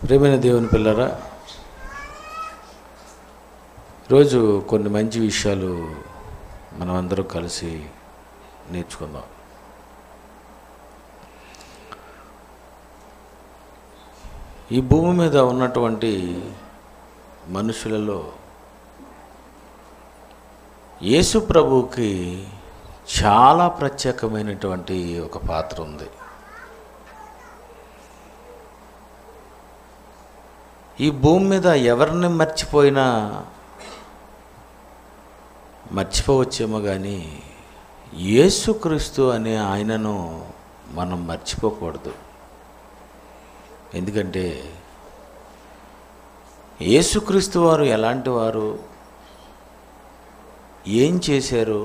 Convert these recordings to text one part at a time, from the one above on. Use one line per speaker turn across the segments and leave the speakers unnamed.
ప్రేమైన దేవుని పిల్లరా ఈరోజు కొన్ని మంచి విషయాలు మనం అందరం కలిసి నేర్చుకుందాం ఈ భూమి మీద ఉన్నటువంటి మనుషులలో యేసు ప్రభువుకి చాలా ప్రత్యేకమైనటువంటి ఒక పాత్ర ఉంది ఈ భూమి మీద ఎవరిని మర్చిపోయినా మర్చిపోవచ్చేమో కానీ యేసుక్రీస్తు అనే ఆయనను మనం మర్చిపోకూడదు ఎందుకంటే యేసుక్రీస్తు వారు ఎలాంటి వారు ఏం చేశారు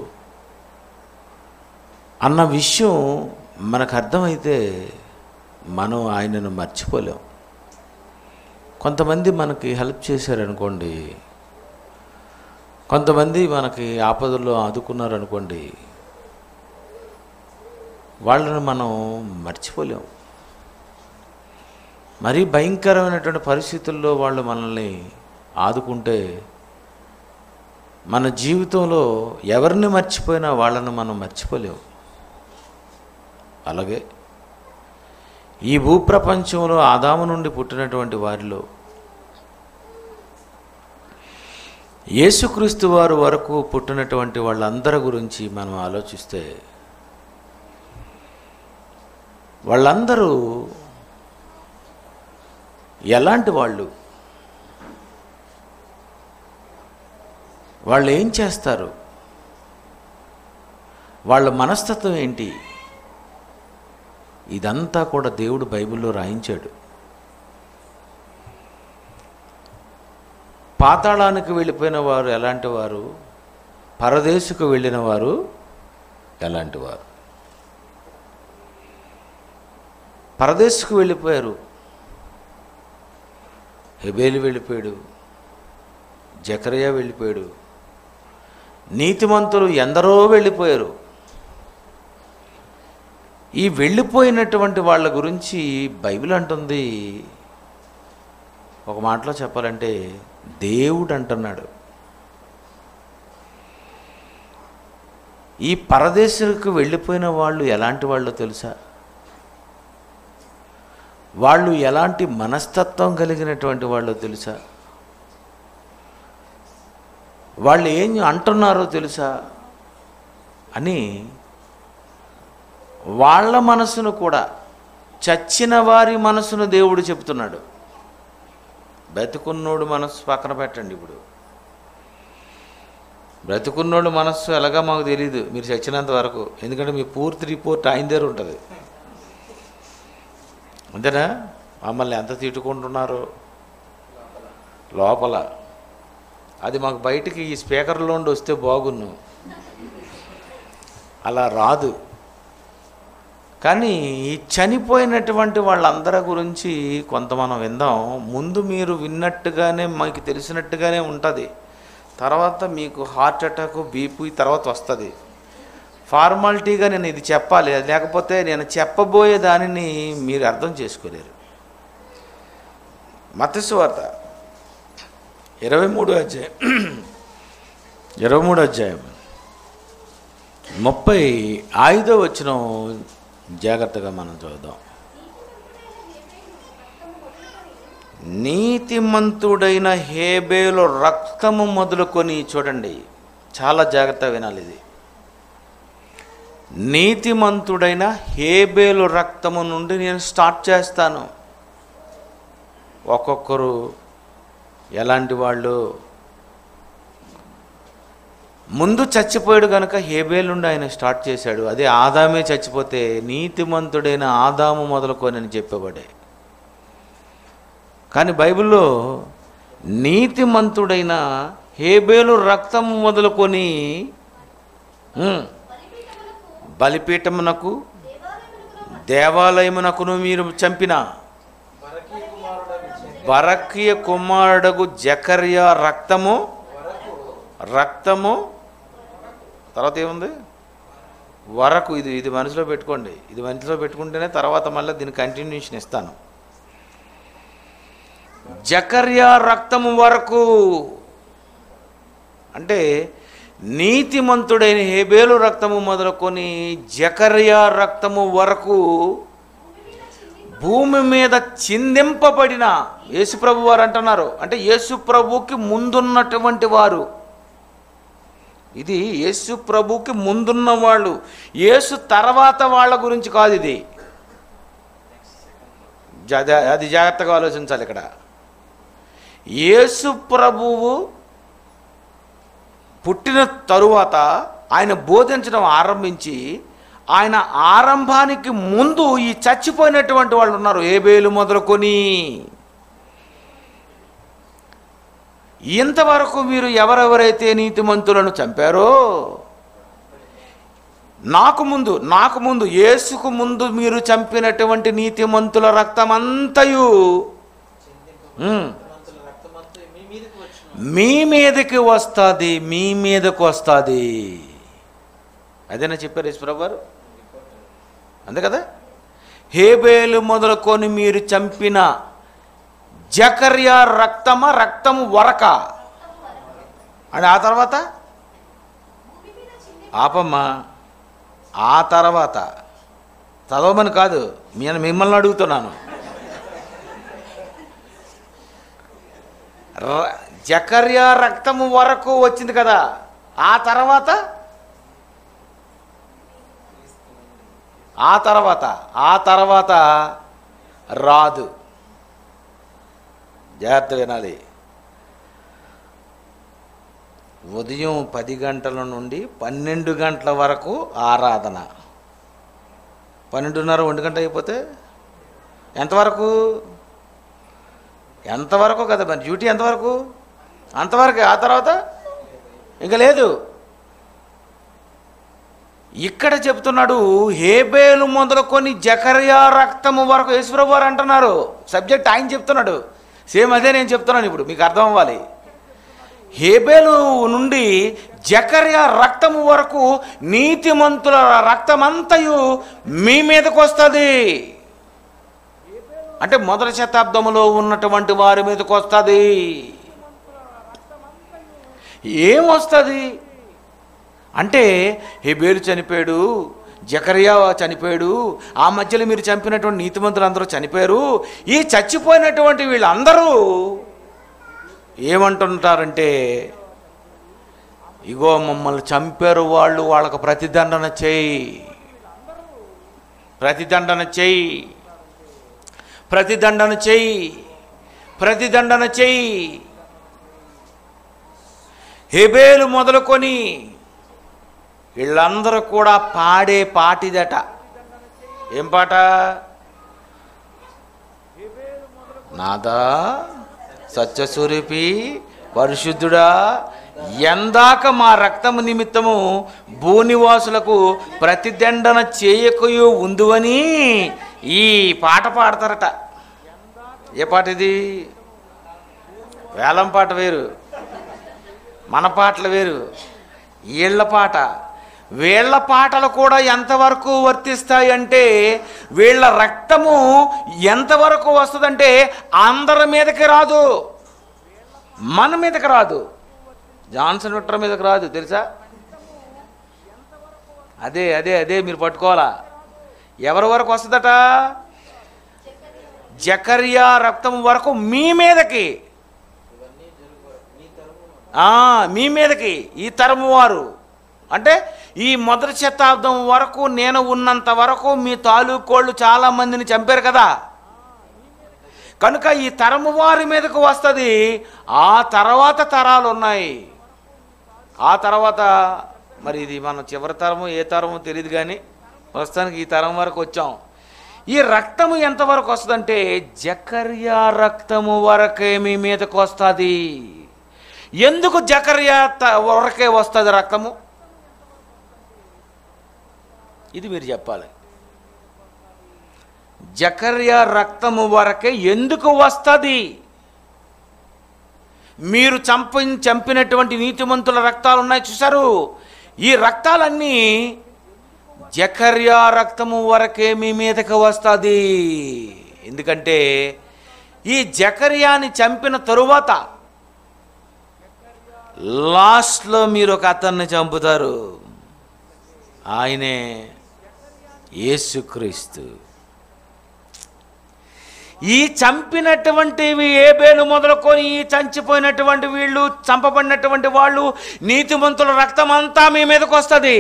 అన్న విషయం మనకు అర్థమైతే మనం ఆయనను మర్చిపోలేం కొంతమంది మనకి హెల్ప్ చేశారనుకోండి కొంతమంది మనకి ఆపదల్లో ఆదుకున్నారనుకోండి వాళ్ళని మనం మర్చిపోలేం మరీ భయంకరమైనటువంటి పరిస్థితుల్లో వాళ్ళు మనల్ని ఆదుకుంటే మన జీవితంలో ఎవరిని మర్చిపోయినా వాళ్ళని మనం మర్చిపోలేము అలాగే ఈ భూప్రపంచంలో ఆదాము నుండి పుట్టినటువంటి వారిలో యేసుక్రీస్తు వారు వరకు పుట్టినటువంటి వాళ్ళందరి గురించి మనం ఆలోచిస్తే వాళ్ళందరూ ఎలాంటి వాళ్ళు వాళ్ళు ఏం చేస్తారు వాళ్ళ మనస్తత్వం ఏంటి ఇదంతా కూడా దేవుడు బైబిల్లో రాయించాడు పాతాళానికి వెళ్ళిపోయిన వారు ఎలాంటి వారు పరదేశకు వెళ్ళిన వారు ఎలాంటి వారు పరదేశకు వెళ్ళిపోయారు హెబేలు వెళ్ళిపోయాడు జకరయ్య వెళ్ళిపోయాడు నీతిమంతులు ఎందరో వెళ్ళిపోయారు ఈ వెళ్ళిపోయినటువంటి వాళ్ళ గురించి బైబిల్ అంటుంది ఒక మాటలో చెప్పాలంటే దేవుడు అంటున్నాడు ఈ పరదేశులకు వెళ్ళిపోయిన వాళ్ళు ఎలాంటి వాళ్ళో తెలుసా వాళ్ళు ఎలాంటి మనస్తత్వం కలిగినటువంటి వాళ్ళో తెలుసా వాళ్ళు ఏం అంటున్నారో తెలుసా అని వాళ్ళ మనసును కూడా చచ్చిన వారి మనసును దేవుడు చెప్తున్నాడు బ్రతుకున్నోడు మనస్సు పక్కన పెట్టండి ఇప్పుడు బ్రతుకున్నోడు మనస్సు ఎలాగా మాకు తెలియదు మీరు చచ్చినంత వరకు ఎందుకంటే మీ పూర్తి రిపోర్ట్ ఆయన దగ్గర ఉంటుంది అంతేనా మమ్మల్ని ఎంత తిట్టుకుంటున్నారు లోపల అది మాకు బయటికి ఈ స్పీకర్లో ఉండి వస్తే బాగున్ను అలా రాదు కానీ ఈ చనిపోయినటువంటి వాళ్ళందరి గురించి కొంత మనం విందాం ముందు మీరు విన్నట్టుగానే మీకు తెలిసినట్టుగానే ఉంటుంది తర్వాత మీకు హార్ట్ అటాక్ బీపీ తర్వాత వస్తుంది ఫార్మాలిటీగా నేను ఇది చెప్పాలి అది లేకపోతే నేను చెప్పబోయే దానిని మీరు అర్థం చేసుకోలేరు మతస్వార్త ఇరవై మూడు అధ్యాయం ఇరవై మూడు అధ్యాయం ముప్పై ఐదో వచ్చిన జాగ్రత్తగా మనం చూద్దాం నీతిమంతుడైన హేబేలు రక్తము మొదలుకొని చూడండి చాలా జాగ్రత్త వినాలి ఇది నీతిమంతుడైన హేబేలు రక్తము నుండి నేను స్టార్ట్ చేస్తాను ఒక్కొక్కరు ఎలాంటి వాళ్ళు ముందు చచ్చిపోయాడు కనుక హేబేల్ నుండి ఆయన స్టార్ట్ చేశాడు అదే ఆదామే చచ్చిపోతే నీతిమంతుడైన ఆదాము మొదలుకొని అని చెప్పబడే కానీ బైబిల్లో నీతిమంతుడైన హేబేలు రక్తం మొదలుకొని ఉమ్, బలిపీఠమునకు దేవాలయమునకును మీరు చంపిన బరకీయ కుమారుడగు జకర్య రక్తము రక్తము తర్వాత ఏముంది వరకు ఇది ఇది మనసులో పెట్టుకోండి ఇది మనసులో పెట్టుకుంటేనే తర్వాత మళ్ళీ దీని కంటిన్యూషన్ ఇస్తాను జకర్యా రక్తము వరకు అంటే నీతిమంతుడైన హేబేలు రక్తము మొదలుకొని జకర్యా రక్తము వరకు భూమి మీద చిందింపబడిన యేసుప్రభు వారు అంటున్నారు అంటే యేసుప్రభుకి ముందున్నటువంటి వారు ఇది యేసు ప్రభుకి ముందున్న వాళ్ళు యేసు తర్వాత వాళ్ళ గురించి కాదు ఇది జా- అది జాగ్రత్తగా ఆలోచించాలి ఇక్కడ యేసు ప్రభువు పుట్టిన తరువాత ఆయన బోధించడం ఆరంభించి ఆయన ఆరంభానికి ముందు ఈ చచ్చిపోయినటువంటి వాళ్ళు ఉన్నారు ఏబేలు మొదలుకొని ఇంతవరకు మీరు ఎవరెవరైతే నీతిమంతులను చంపారో నాకు ముందు నాకు ముందు యేసుకు ముందు మీరు చంపినటువంటి నీతిమంతుల రక్తమంతయు ఉమ్,
మంతుల రక్తమంతా మీ మీదకి వచ్చును
మీ మీదకి వస్తుంది మీ మీదకి వస్తుంది అదేనా చెప్పారు ఈశ్వరరావు గారు అంతే కదా హేబేలు మొదలుకొని మీరు చంపిన జకర్యా రక్తమ రక్తము వరక అని ఆ తర్వాత ఆపమ్మా ఆ తర్వాత చదవమని కాదు నేను మిమ్మల్ని అడుగుతున్నాను ర- జకర్యా రక్తము వరకు వచ్చింది కదా ఆ తర్వాత ఆ తర్వాత ఆ తర్వాత రాదు జాగ్రత్త వినాలి ఉదయం పది గంటల నుండి పన్నెండు గంటల వరకు ఆరాధన పన్నెండున్నర ఒంటి గంట అయిపోతే ఎంతవరకు ఎంతవరకు కదా మరి డ్యూటీ ఎంతవరకు అంతవరకు ఆ తర్వాత ఇంకా లేదు ఇక్కడ చెప్తున్నాడు హేబేలు మొదలుకొని జకర్యా రక్తము వరకు ఈశ్వరరావు వారు అంటున్నారు సబ్జెక్ట్ ఆయన చెప్తున్నాడు సేమ్ అదే నేను చెప్తున్నాను ఇప్పుడు మీకు అర్థం అవ్వాలి హేబేలు నుండి జకర్యా రక్తము వరకు నీతిమంతుల రక్తమంతయు మీ మీదకు వస్తుంది అంటే మొదటి శతాబ్దములో ఉన్నటువంటి వారి మీదకి వస్తుంది ఏం వస్తుంది అంటే హెబేలు చనిపోయాడు జకరియా చనిపోయాడు ఆ మధ్యలో మీరు చంపినటువంటి నీతిమంతులు అందరూ చనిపోయారు ఈ చచ్చిపోయినటువంటి వీళ్ళందరూ ఏమంటుంటారంటే ఇగో మమ్మల్ని చంపారు వాళ్ళు వాళ్ళకు ప్రతిదండన చేయి ప్రతిదండన చేయి ప్రతిదండన చెయ్యి ప్రతిదండన చెయ్యి హెబేలు మొదలుకొని వీళ్ళందరూ కూడా పాడే పాటిదట ఏం పాట నాదా సత్యస్వరూపి పరిశుద్ధుడా ఎందాక మా రక్తము నిమిత్తము భూనివాసులకు ప్రతిదండన చేయకయో ఉందువని ఈ పాట పాడతారట ఏ పాట ఇది వేలం పాట వేరు మన పాటలు వేరు వీళ్ళ పాట వీళ్ళ పాటలు కూడా ఎంతవరకు వర్తిస్తాయి అంటే వీళ్ళ రక్తము ఎంతవరకు వస్తుందంటే అందరి మీదకి రాదు మన మీదకి రాదు జాన్సన్ విక్టర్ మీదకి రాదు తెలుసా అదే అదే అదే మీరు పట్టుకోవాలా ఎవరి వరకు వస్తుందట జకర్యా రక్తం వరకు మీ మీదకి ఆ, మీ మీదకి ఈ తరము వారు అంటే ఈ మొదటి శతాబ్దం వరకు నేను ఉన్నంత వరకు మీ తాలూకోళ్ళు చాలా మందిని చంపారు కదా కనుక ఈ తరము వారి మీదకు వస్తుంది ఆ తర్వాత తరాలు ఉన్నాయి ఆ తర్వాత మరి ఇది మన చివరి తరము ఏ తరమో తెలియదు కానీ ప్రస్తుతానికి ఈ తరం వరకు వచ్చాం ఈ రక్తము ఎంతవరకు వస్తుందంటే జకర్యా రక్తము వరకే మీ మీదకు వస్తుంది ఎందుకు జకర్యా త- వరకే వస్తుంది రక్తము ఇది మీరు చెప్పాలి జకర్యా రక్తము వరకే ఎందుకు వస్తుంది మీరు చంపి చంపినటువంటి నీతిమంతుల రక్తాలు ఉన్నాయి చూసారు ఈ రక్తాలన్నీ జకర్యా రక్తము వరకే మీ మీదకి వస్తుంది ఎందుకంటే ఈ జకర్యాని చంపిన తరువాత లాస్ట్లో మీరు ఒక అతన్ని చంపుతారు ఆయనే యేసుక్రీస్తు ఈ చంపినటువంటివి ఏబేలు మొదలుకొని ఈ చంచిపోయినటువంటి వీళ్ళు చంపబడినటువంటి వాళ్ళు నీతిమంతుల రక్తం అంతా మీ మీదకి వస్తుంది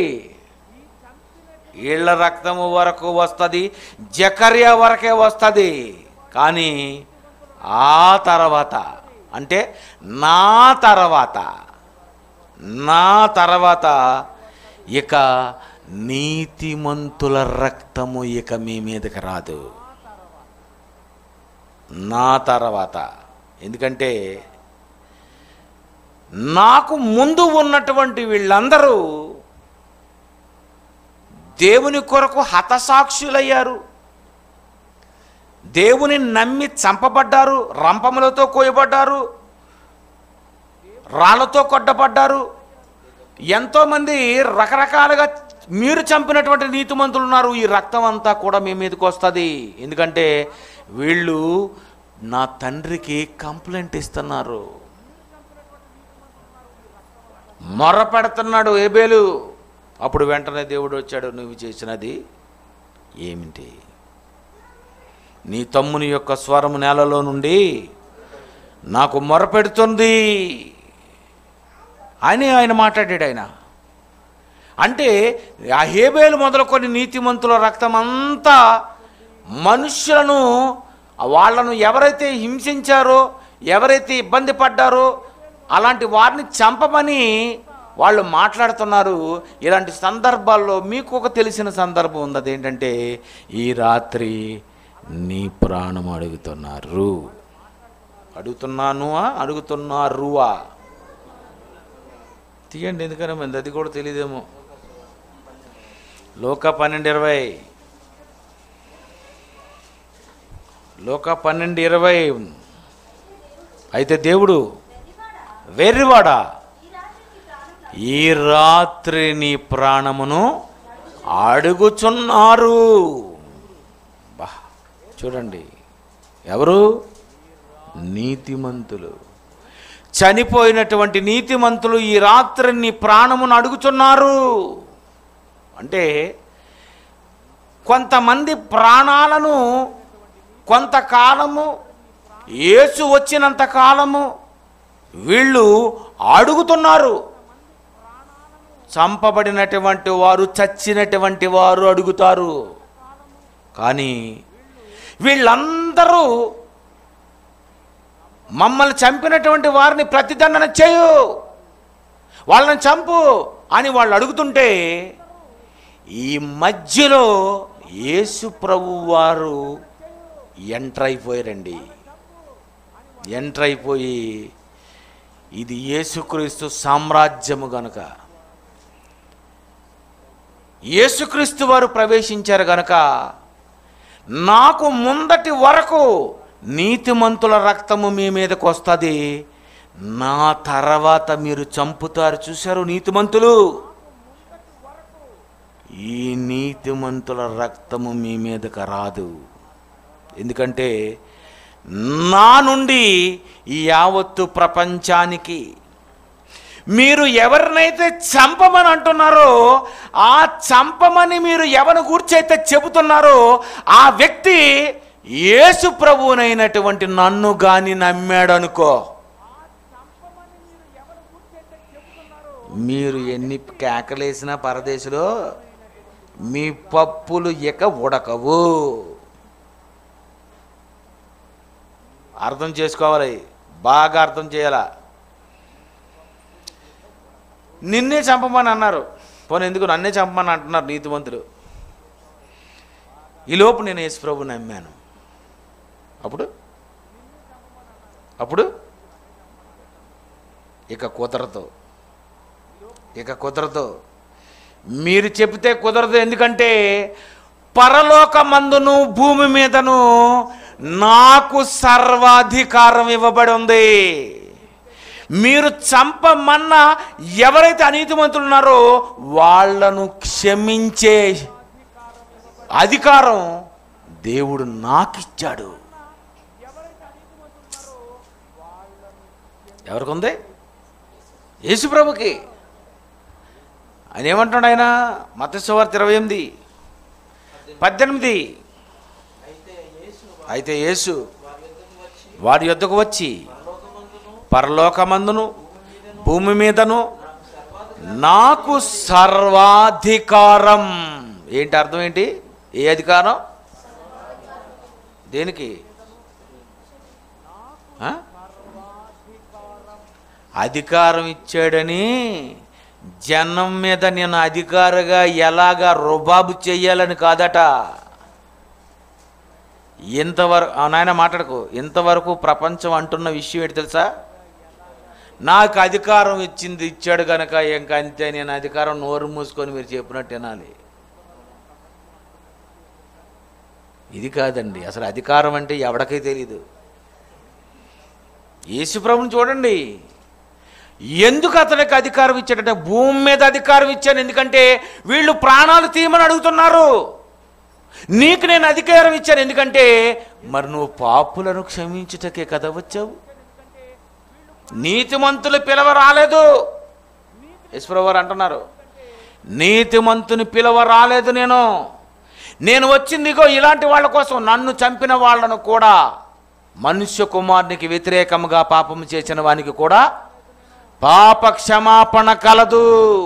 వీళ్ళ రక్తము వరకు వస్తుంది జకర్య వరకే వస్తుంది కానీ ఆ తర్వాత అంటే నా తర్వాత నా తర్వాత ఇక నీతిమంతుల రక్తము ఇక మీ మీదకి రాదు నా తర్వాత ఎందుకంటే నాకు ముందు ఉన్నటువంటి వీళ్ళందరూ దేవుని కొరకు హతసాక్షులయ్యారు దేవుని నమ్మి చంపబడ్డారు రంపములతో కోయబడ్డారు రాళ్ళతో కొట్టబడ్డారు ఎంతోమంది రకరకాలుగా మీరు చంపినటువంటి నీతిమంతులు ఉన్నారు ఈ రక్తం అంతా కూడా మీ మీదకి వస్తుంది ఎందుకంటే వీళ్ళు నా తండ్రికి కంప్లైంట్ ఇస్తున్నారు మొర్ర పెడుతున్నాడు ఏబేలు అప్పుడు వెంటనే దేవుడు వచ్చాడు నువ్వు చేసినది ఏమిటి నీ తమ్ముని యొక్క స్వరము నేలలో నుండి నాకు మొరపెడుతుంది అని ఆయన మాట్లాడాడు ఆయన అంటే ఆ హేబేలు మొదలుకొని నీతిమంతుల రక్తం అంతా మనుష్యులను వాళ్ళను ఎవరైతే హింసించారో ఎవరైతే ఇబ్బంది పడ్డారో అలాంటి వారిని చంపమని వాళ్ళు మాట్లాడుతున్నారు ఇలాంటి సందర్భాల్లో మీకు ఒక తెలిసిన సందర్భం ఉంది అదేంటంటే ఈ రాత్రి నీ ప్రాణం అడుగుతున్నారు అడుగుతున్నాను అడుగుతున్నారువా తీయండి ఎందుకని మంది అది కూడా తెలియదేమో లోక పన్నెండు ఇరవై లోక పన్నెండు ఇరవై అయితే దేవుడు వెర్రివాడా ఈ రాత్రి నీ ప్రాణమును అడుగుచున్నారు బా చూడండి ఎవరు నీతిమంతులు చనిపోయినటువంటి నీతిమంతులు ఈ రాత్రి నీ ప్రాణమును అడుగుచున్నారు అంటే కొంతమంది ప్రాణాలను కొంతకాలము యేసు వచ్చినంత కాలము వీళ్ళు అడుగుతున్నారు చంపబడినటువంటి వారు చచ్చినటువంటి వారు అడుగుతారు కానీ వీళ్ళందరూ మమ్మల్ని చంపినటువంటి వారిని ప్రతిదండన చేయు వాళ్ళని చంపు అని వాళ్ళు అడుగుతుంటే ఈ మధ్యలో యేసు ప్రభు వారు ఎంటర్ అయిపోయారండి ఎంటర్ అయిపోయి ఇది యేసుక్రీస్తు సామ్రాజ్యము గనుక యేసుక్రీస్తు వారు ప్రవేశించారు గనక నాకు ముందటి వరకు నీతిమంతుల రక్తము మీ మీదకి వస్తుంది నా తర్వాత మీరు చంపుతారు చూశారు నీతిమంతులు ఈ నీతిమంతుల రక్తము మీ మీదకి రాదు ఎందుకంటే నా నుండి ఈ యావత్తు ప్రపంచానికి మీరు ఎవరినైతే చంపమని అంటున్నారో ఆ చంపమని మీరు ఎవరి గుర్చైతే చెబుతున్నారో ఆ వ్యక్తి యేసు ప్రభువునైనటువంటి నన్ను గాని నమ్మాడు అనుకో మీరు ఎన్ని కేకలేసినా పరదేశంలో మీ పప్పులు ఇక ఉడకవు అర్థం చేసుకోవాలి బాగా అర్థం చేయాలా నిన్నే చంపమని అన్నారు పోనీ ఎందుకు నన్నే చంపమని అంటున్నారు నీతిమంతులు ఈలోపు నేను యేసుప్రభు నమ్మాను అప్పుడు అప్పుడు ఇక కుదరదు ఇక కుదరదు మీరు చెబితే కుదరదు ఎందుకంటే పరలోకమందును భూమి మీదను నాకు సర్వాధికారం ఇవ్వబడి ఉంది మీరు చంపమన్న ఎవరైతే అనీతిమంతులు ఉన్నారో వాళ్ళను క్షమించే అధికారం దేవుడు నాకిచ్చాడు ఎవరికి ఉంది యేసుప్రభుకి ఆయన ఏమంటున్నాడు ఆయన మతస్వార్త ఇరవై ఎనిమిది పద్దెనిమిది
అయితే యేసు
అయితే యేసు
వారి యొద్దకు వచ్చి
వారి యొద్దకు వచ్చి
పరలోకమందును
పరలోకమందును భూమి మీదను
నాకు సర్వాధికారం
నాకు సర్వాధికారం ఏంటి అర్థం ఏంటి ఏ అధికారం దేనికి ఆ? అధికారం ఇచ్చాడని జనం మీద నేను అధికారిగా ఎలాగా రుబాబు చెయ్యాలని కాదట ఇంతవరకు ఆ నాయన మాట్లాడకు ఇంతవరకు ప్రపంచం అంటున్న విషయం ఏంటి తెలుసా నాకు అధికారం ఇచ్చింది ఇచ్చాడు కనుక ఇంకా అంతే నేను అధికారం నోరు మూసుకొని మీరు చెప్పినట్టు వినాలి ఇది కాదండి అసలు అధికారం అంటే ఎవడికీ తెలియదు యేసుప్రభుని చూడండి ఎందుకు అతనికి అధికారం ఇచ్చాడంటే భూమి మీద అధికారం ఇచ్చాను ఎందుకంటే వీళ్ళు ప్రాణాలు తీయమని అడుగుతున్నారు నీకు నేను అధికారం ఇచ్చాను ఎందుకంటే మరి నువ్వు పాపులను క్షమించుటకే కదా వచ్చావు నీతిమంతులు పిలవ రాలేదు యశ్వరావు గారు అంటున్నారు నీతిమంతుని పిలవ రాలేదు నేను నేను వచ్చింది ఇగో ఇలాంటి వాళ్ళ కోసం నన్ను చంపిన వాళ్ళను కూడా మనుష్య కుమారునికి వ్యతిరేకముగా పాపము చేసిన వానికి కూడా పాప క్షమాపణ కలదు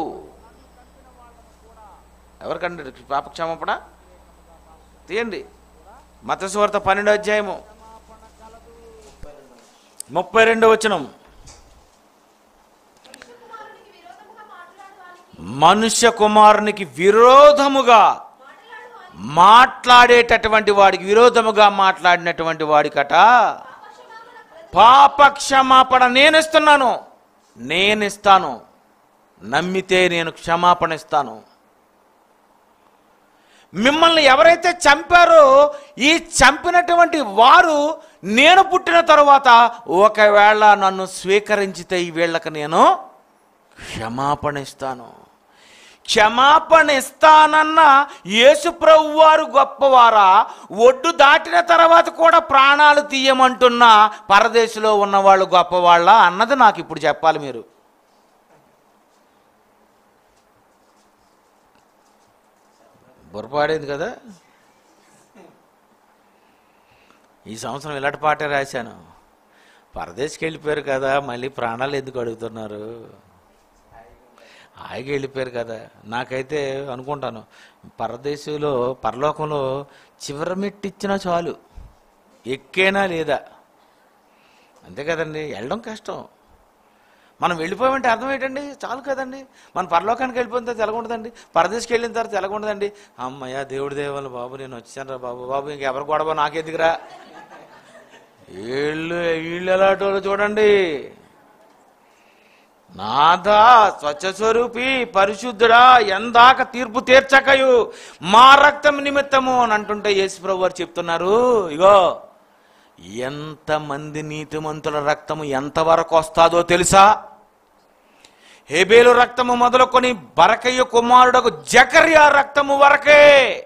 ఎవరికండి పాప క్షమాపణ తీయండి మతస్వార్త పన్నెండో అధ్యాయము ముప్పై రెండో వచనం మనుష్య కుమారునికి విరోధముగా మాట్లాడేటటువంటి వాడికి విరోధముగా మాట్లాడినటువంటి వాడికట పాప క్షమాపణ నేను ఇస్తున్నాను నేను ఇస్తాను నమ్మితే నేను క్షమాపణ ఇస్తాను మిమ్మల్ని ఎవరైతే చంపారో ఈ చంపినటువంటి వారు నేను పుట్టిన తరువాత ఒకవేళ నన్ను స్వీకరించితే ఈ వీళ్ళకి నేను క్షమాపణ ఇస్తాను క్షమాపణ ఇస్తానన్న యేసుప్రభు వారు గొప్పవారా ఒడ్డు దాటిన తర్వాత కూడా ప్రాణాలు తీయమంటున్న పరదేశంలో ఉన్నవాళ్ళు గొప్పవాళ్ళ అన్నది నాకు ఇప్పుడు చెప్పాలి మీరు బుర్రపాడేది కదా ఈ సంవత్సరం ఇలాంటి పాటే రాశాను పరదేశకి వెళ్ళిపోయారు కదా మళ్ళీ ప్రాణాలు ఎందుకు అడుగుతున్నారు హాయిగా వెళ్ళిపోయారు కదా నాకైతే అనుకుంటాను పరదేశంలో పరలోకంలో చివరి మెట్టిచ్చినా చాలు ఎక్కేనా లేదా అంతే కదండి వెళ్ళడం కష్టం మనం వెళ్ళిపోయామంటే అర్థం ఏంటండి చాలు కదండి మన పరలోకానికి వెళ్ళిపోయిన తర్వాత ఎలాగుండదండి పరదేశకి వెళ్ళిన తర్వాత ఎలాగుండదండి అమ్మయ్య దేవుడి దేవాలు బాబు నేను వచ్చాను రా బాబు బాబు ఇంకెవరు గొడవ నాకెందుకురా వీళ్ళు వీళ్ళు ఎలాంటి చూడండి నాథా స్వచ్ఛస్వరూపి పరిశుద్ధుడా ఎందాక తీర్పు తీర్చకయు మా రక్తం నిమిత్తము అని అంటుంటే యేసుప్రభు వారు చెప్తున్నారు ఇగో ఎంతమంది నీతిమంతుల రక్తము ఎంతవరకు వస్తాదో తెలుసా హేబేలు రక్తము మొదలుకొని బరకయ్య కుమారుడకు జకర్యా రక్తము వరకే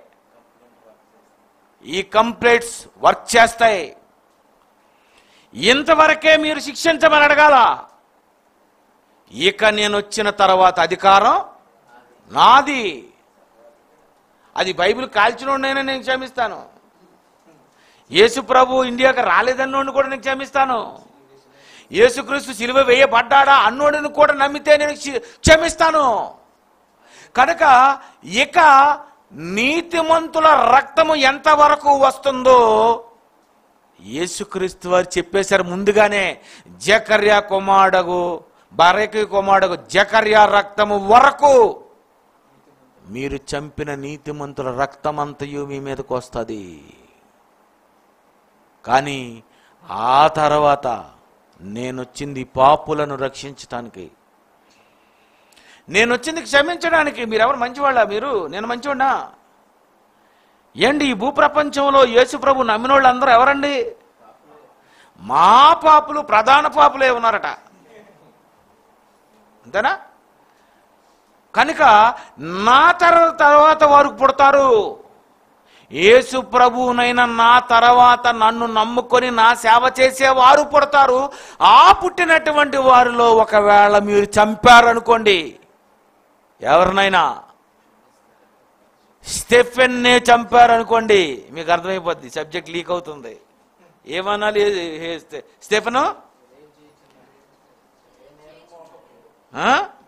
ఈ కంప్లైంట్స్ వర్క్ చేస్తాయి ఇంతవరకే మీరు శిక్షించమని అడగాల ఇక నేను వచ్చిన తర్వాత అధికారం నాది అది బైబిల్ కాల్చినోడినైనా నేను క్షమిస్తాను యేసు ప్రభు ఇండియాకి రాలేదన్నోడిని కూడా నేను క్షమిస్తాను యేసుక్రీస్తు సిలువ వేయబడ్డాడా అన్నోడిని కూడా నమ్మితే నేను క్షి- క్షమిస్తాను కనుక ఇక నీతిమంతుల రక్తము ఎంతవరకు వస్తుందో యేసుక్రీస్తు వారు చెప్పేశారు ముందుగానే జకర్యా కుమారుడగు బరకి కుమారుడగు జకర్యా రక్తము వరకు మీరు చంపిన నీతిమంతుల రక్తమంతయు మీ మీదకు వస్తుంది కానీ ఆ తర్వాత నేనొచ్చింది పాపులను రక్షించటానికి నేను వచ్చింది క్షమించడానికి మీరెవరు మంచివాళ్ళ మీరు నేను మంచివాడినా ఏంటి ఈ భూప్రపంచంలో యేసు ప్రభు నమ్మిన వాళ్ళు అందరూ ఎవరండి మా పాపులు ప్రధాన పాపులే ఉన్నారట అంతేనా కనుక నా తర తర్వాత వారు పుడతారు యేసు ప్రభువునైనా నా తర్వాత నన్ను నమ్ముకొని నా సేవ చేసే వారు పుడతారు ఆ పుట్టినటువంటి వారిలో ఒకవేళ మీరు చంపారనుకోండి ఎవరినైనా స్టెఫెన్నే చంపారనుకోండి మీకు అర్థమైపోద్ది సబ్జెక్ట్ లీక్ అవుతుంది ఏమనాలి ఏ- ఏ- స్టె- స్టెఫెను ఆ?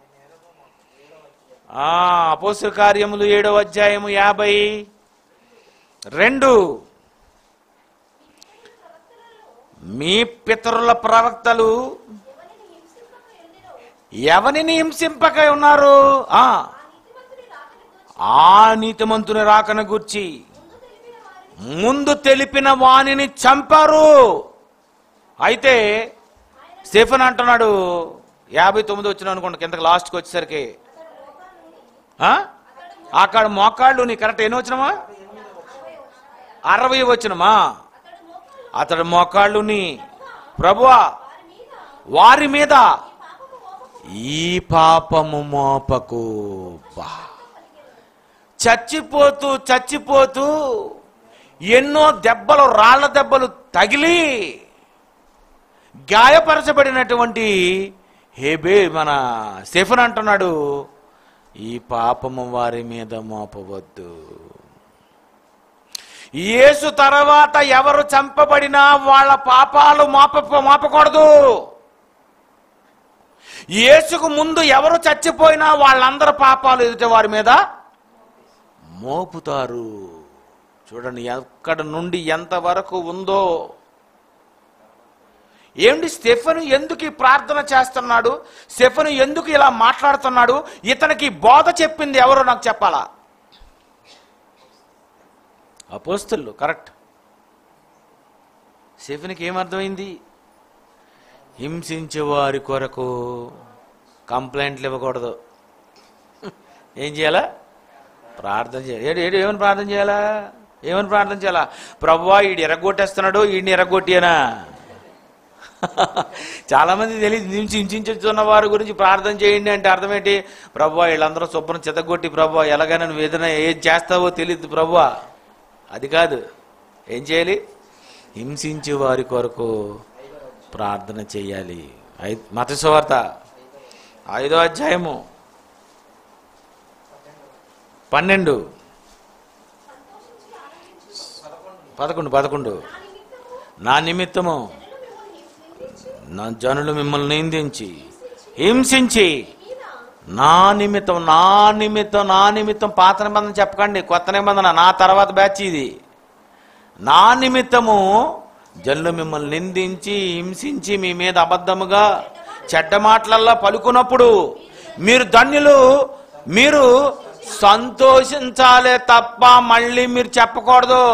ఆ, అపోస్తుల కార్యములు ఏడవ అధ్యాయము యాభై రెండు మీ పితరుల ప్రవక్తలు ఎవరిని హింసింపక ఉన్నారు ఆ ఆ నీతిమంతుని రాకన గుర్చి ముందు తెలిపిన వాణిని చంపారు అయితే స్టెఫెన్ అంటున్నాడు యాభై తొమ్మిది వచ్చిన అనుకోండి కిందకి లాస్ట్కి వచ్చేసరికి ఆ? అక్కడ మోకాళ్ళు నీ కరెక్ట్ ఎన్ని వచ్చినమా అరవై వచ్చినమా అతడు మోకాళ్ళుని ప్రభువా వారి మీద ఈ పాపము మోపకు బా చచ్చిపోతూ చచ్చిపోతూ ఎన్నో దెబ్బలు రాళ్ల దెబ్బలు తగిలి గాయపరచబడినటువంటి హేబే మన స్టెఫెన్ అంటున్నాడు ఈ పాపము వారి మీద మోపవద్దు యేసు తర్వాత ఎవరు చంపబడినా వాళ్ళ పాపాలు మోప మోపకూడదు యేసుకు ముందు ఎవరు చచ్చిపోయినా వాళ్ళందరి పాపాలు ఎదుటి వారి మీద మోపుతారు చూడండి ఎక్కడ నుండి ఎంతవరకు ఉందో ఏమిటి స్టెఫెను ఎందుకు ఈ ప్రార్థన చేస్తున్నాడు స్టెఫెను ఎందుకు ఇలా మాట్లాడుతున్నాడు ఇతనికి బోధ చెప్పింది ఎవరో నాకు చెప్పాలా అపోస్తులు కరెక్ట్ స్టెఫెన్కి ఏమర్థమైంది హింసించే వారి కొరకు కంప్లైంట్లు ఇవ్వకూడదు ఏం చేయాలా ప్రార్థన చేయాలి ఏడు ఏడు ఏమని ప్రార్థన చేయాలా ఏమని ప్రార్థన చేయాలా ప్రభువా ఈడు ఎరగొట్టేస్తున్నాడు ఈడిని ఎరగొట్టియనా చాలా మంది తెలియదు నుంచి హింసించుతున్న వారి గురించి ప్రార్థన చేయండి అంటే అర్థం ఏంటి ప్రభు వీళ్ళందరూ శుభ్రం చెతగొట్టి ప్రభు ఎలాగైనా నువ్వు ఏదైనా ఏం చేస్తావో తెలియదు ప్రభు అది కాదు ఏం చేయాలి హింసించే వారి కొరకు ప్రార్థన చేయాలి ఐ మతసువార్త ఐదో అధ్యాయము పన్నెండు పదకొండు పదకొండు నా నిమిత్తము నా జనులు మిమ్మల్ని నిందించి హింసించి నా నిమిత్తం నా నిమిత్తం నా నిమిత్తం పాత నిబంధన చెప్పకండి కొత్త నిబంధన నా తర్వాత బ్యాచ్ ఇది నా నిమిత్తము జనులు మిమ్మల్ని నిందించి హింసించి మీ మీద అబద్ధముగా చెడ్డ మాటలల్లా పలుకున్నప్పుడు మీరు ధన్యులు మీరు సంతోషించాలే తప్ప మళ్ళీ మీరు చెప్పకూడదు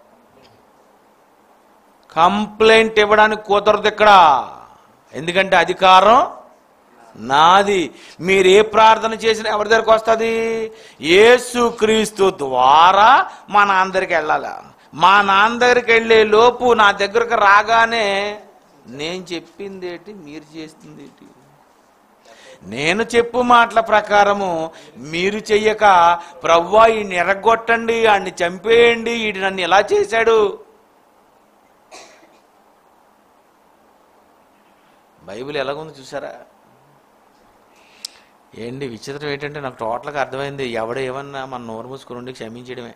కంప్లైంట్ ఇవ్వడానికి కుదరదు ఇక్కడ ఎందుకంటే అధికారం నాది మీరు ఏ ప్రార్థన చేసినా ఎవరి దగ్గరకు వస్తుంది యేసుక్రీస్తు ద్వారా మా నాన్న దగ్గరికి వెళ్ళాలి మా నాన్న దగ్గరికి వెళ్ళే లోపు నా దగ్గరకు రాగానే నేను చెప్పింది ఏంటి మీరు చేస్తుంది ఏంటి నేను చెప్పు మాటల ప్రకారము మీరు చెయ్యక ప్రవ్వా ఈయన్ని ఎరగొట్టండి ఆడిని చంపేయండి ఈడు నన్ను ఎలా చేశాడు బైబిల్ ఎలాగుంది చూసారా ఏంటి విచిత్రం ఏంటంటే నాకు టోటల్గా అర్థమైంది ఎవడ ఏమన్నా మన నోరు మూసుకుని ఉండి క్షమించడమే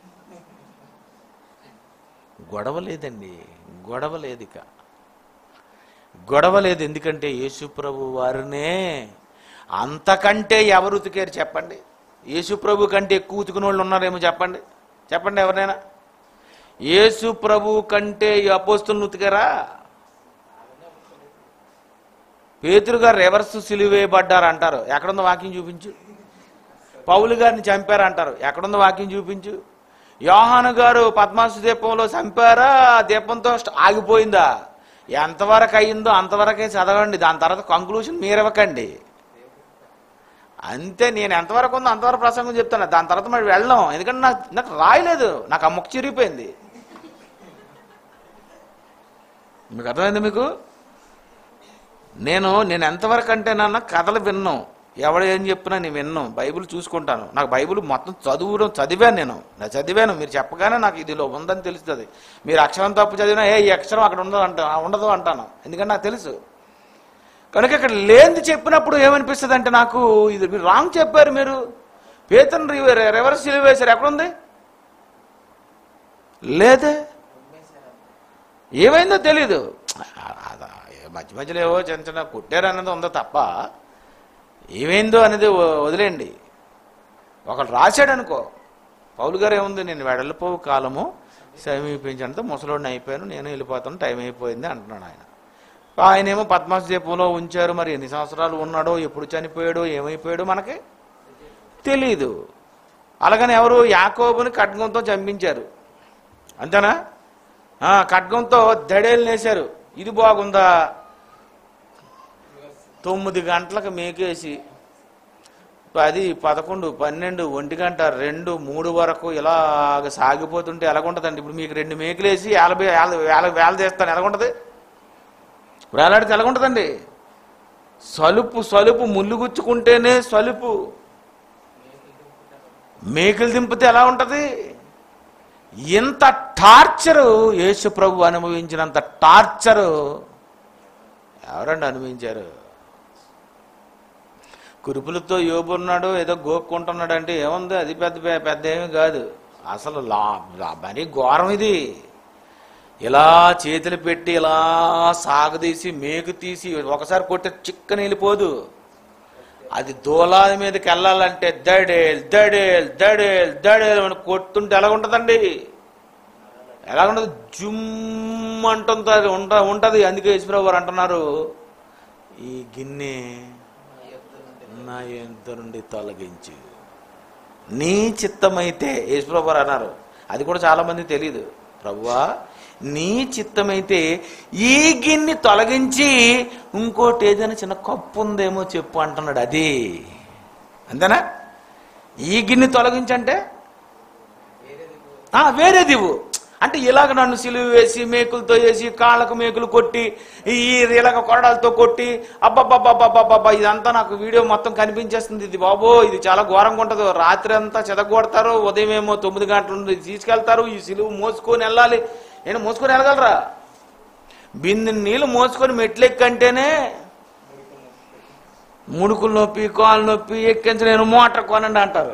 గొడవ లేదండి గొడవ లేదు ఇక గొడవ లేదు ఎందుకంటే యేసుప్రభు వారినే అంతకంటే ఎవరు ఉతికారు చెప్పండి యేసుప్రభు కంటే ఎక్కువ ఉతికిన వాళ్ళు ఉన్నారేమో చెప్పండి చెప్పండి ఎవరైనా యేసు ప్రభు కంటే ఈ అపోస్తులను ఉతికారా పేతురు గారు రివర్స్ సిలువేయబడ్డారు అంటారు ఎక్కడుందో వాక్యం చూపించు పౌలు గారిని చంపారు అంటారు ఎక్కడుందో వాక్యం చూపించు యోహాను గారు పద్మాసు దీపంలో చంపారా ఆ దీపంతో స్ట- ఆగిపోయిందా ఎంతవరకు అయిందో అంతవరకే చదవండి దాని తర్వాత కంక్లూషన్ మీరు ఇవ్వకండి అంతే నేను ఎంతవరకు ఉందో అంతవరకు ప్రసంగం చెప్తాను దాని తర్వాత మరి వెళ్ళాం ఎందుకంటే నాకు నాకు రాయలేదు నాకు ఆ ముక్క చిరిగిపోయింది మీకు అర్థమైంది మీకు నేను నేను ఎంతవరకు అంటే నాన్న కథలు విన్నాం ఎవడు ఏం చెప్పినా నేను విన్నాను బైబిల్ చూసుకుంటాను నాకు బైబిల్ మొత్తం చదువుడం చదివాను నేను నేను చదివాను మీరు చెప్పగానే నాకు ఇదిలో ఉందని తెలుస్తుంది మీరు అక్షరం తప్పు చదివినా ఏ ఈ అక్షరం అక్కడ ఉండదు అంట ఉండదు అంటాను ఎందుకంటే నాకు తెలుసు కనుక ఇక్కడ లేనిది చెప్పినప్పుడు ఏమనిపిస్తుంది అంటే నాకు ఇది మీరు రాంగ్ చెప్పారు మీరు పేతను రివర్స్ సిలువ వేశారు ఎక్కడుంది లేదే ఏమైందో తెలీదు అదా, ఏ మధ్య మధ్యలో ఏవో చిన్న చిన్న కుట్టారు అన్నది ఉందో తప్ప ఏమైందో అనేది వ- వదిలేయండి ఒకడు రాశాడు అనుకో పౌలు గారు ఏముంది నేను వెడలిపోవు కాలము సమీపించడంతో ముసలోడిని అయిపోయాను నేను వెళ్ళిపోతాను టైం అయిపోయింది అంటున్నాడు ఆయన ఆయన ఏమో పద్మాస దీపంలో ఉంచారు మరి ఎన్ని సంవత్సరాలు ఉన్నాడో ఎప్పుడు చనిపోయాడో ఏమైపోయాడో మనకి తెలీదు అలాగని ఎవరు యాకోబుని ఖడ్గంతో చంపించారు అంతేనా ఆ, ఖడ్గంతో దడేలు వేశారు ఇది బాగుందా తొమ్మిది గంటలకు మేకేసి పది పదకొండు పన్నెండు ఒంటి గంట రెండు మూడు వరకు ఇలాగ సాగిపోతుంటే ఎలాగుంటుందండి ఇప్పుడు మీకు రెండు మేకలేసి యాభై వేల వేల వేల చేస్తాను ఎలాగుంటుంది వేలాడితే ఎలాగుంటుందండి సలుపు సలుపు ముళ్ళు గుచ్చుకుంటేనే సలుపు మేకలు దింపితే ఎలా ఉంటుంది ఇంత టార్చరు యేసు ప్రభు అనుభవించినంత టార్చరు ఎవరండి అనుభవించారు కురుపులతో యోబున్నాడు ఏదో గోక్కుంటున్నాడు అంటే ఏముంది అది పెద్ద పె- పెద్ద ఏమి కాదు అసలు లా లా- మరీ ఘోరం ఇది ఇలా చేతులు పెట్టి ఇలా సాగదీసి మేకు తీసి ఒకసారి కొట్టి చిక్కని వెళ్ళిపోదు అది దూలాది మీదకి వెళ్ళాలంటే దడేల్ దడేల్ దడేల్ దడేల్ అని కొట్టుంటే ఎలా ఉంటుందండి ఎలా ఉండదు జుమ్ అంటుంది ఉంట ఉంటుంది అందుకే ఈశ్వరరావు గారు అంటున్నారు ఈ గిన్నె నా ఎంత నుండి తొలగించు నీ చిత్తమైతే ఈశ్వరరావు గారు అన్నారు అది కూడా చాలా మంది తెలియదు ప్రభువా నీ చిత్తమైతే ఈ గిన్నె తొలగించి ఇంకోటి ఏదైనా చిన్న కప్పు ఉందేమో చెప్పు అంటున్నాడు అది అంతేనా ఈ గిన్నె తొలగించంటే ఆ, వేరేది ఇవ్వు అంటే ఇలాగ నన్ను సిలువ వేసి మేకులతో వేసి కాళ్ళకు మేకులు కొట్టి ఈ ఇలాగ కొరడాలతో కొట్టి అబ్బబ్బబ్బబ్బబ్బబ్బా ఇదంతా నాకు వీడియో మొత్తం కనిపించేస్తుంది ఇది బాబో ఇది చాలా ఘోరంగా ఉంటుంది రాత్రి అంతా చెదగొడతారు ఉదయం ఏమో తొమ్మిది గంటల నుండి తీసుకెళ్తారు ఈ సిలువ మోసుకొని వెళ్ళాలి నేను మోసుకొని వెళ్ళగలరా బిందె నీళ్ళు మోసుకొని మెట్లెక్కంటేనే ముడుకులు నొప్పి కాలు నొప్పి ఎక్కించి నేను మోటార్ కొనండి అంటారు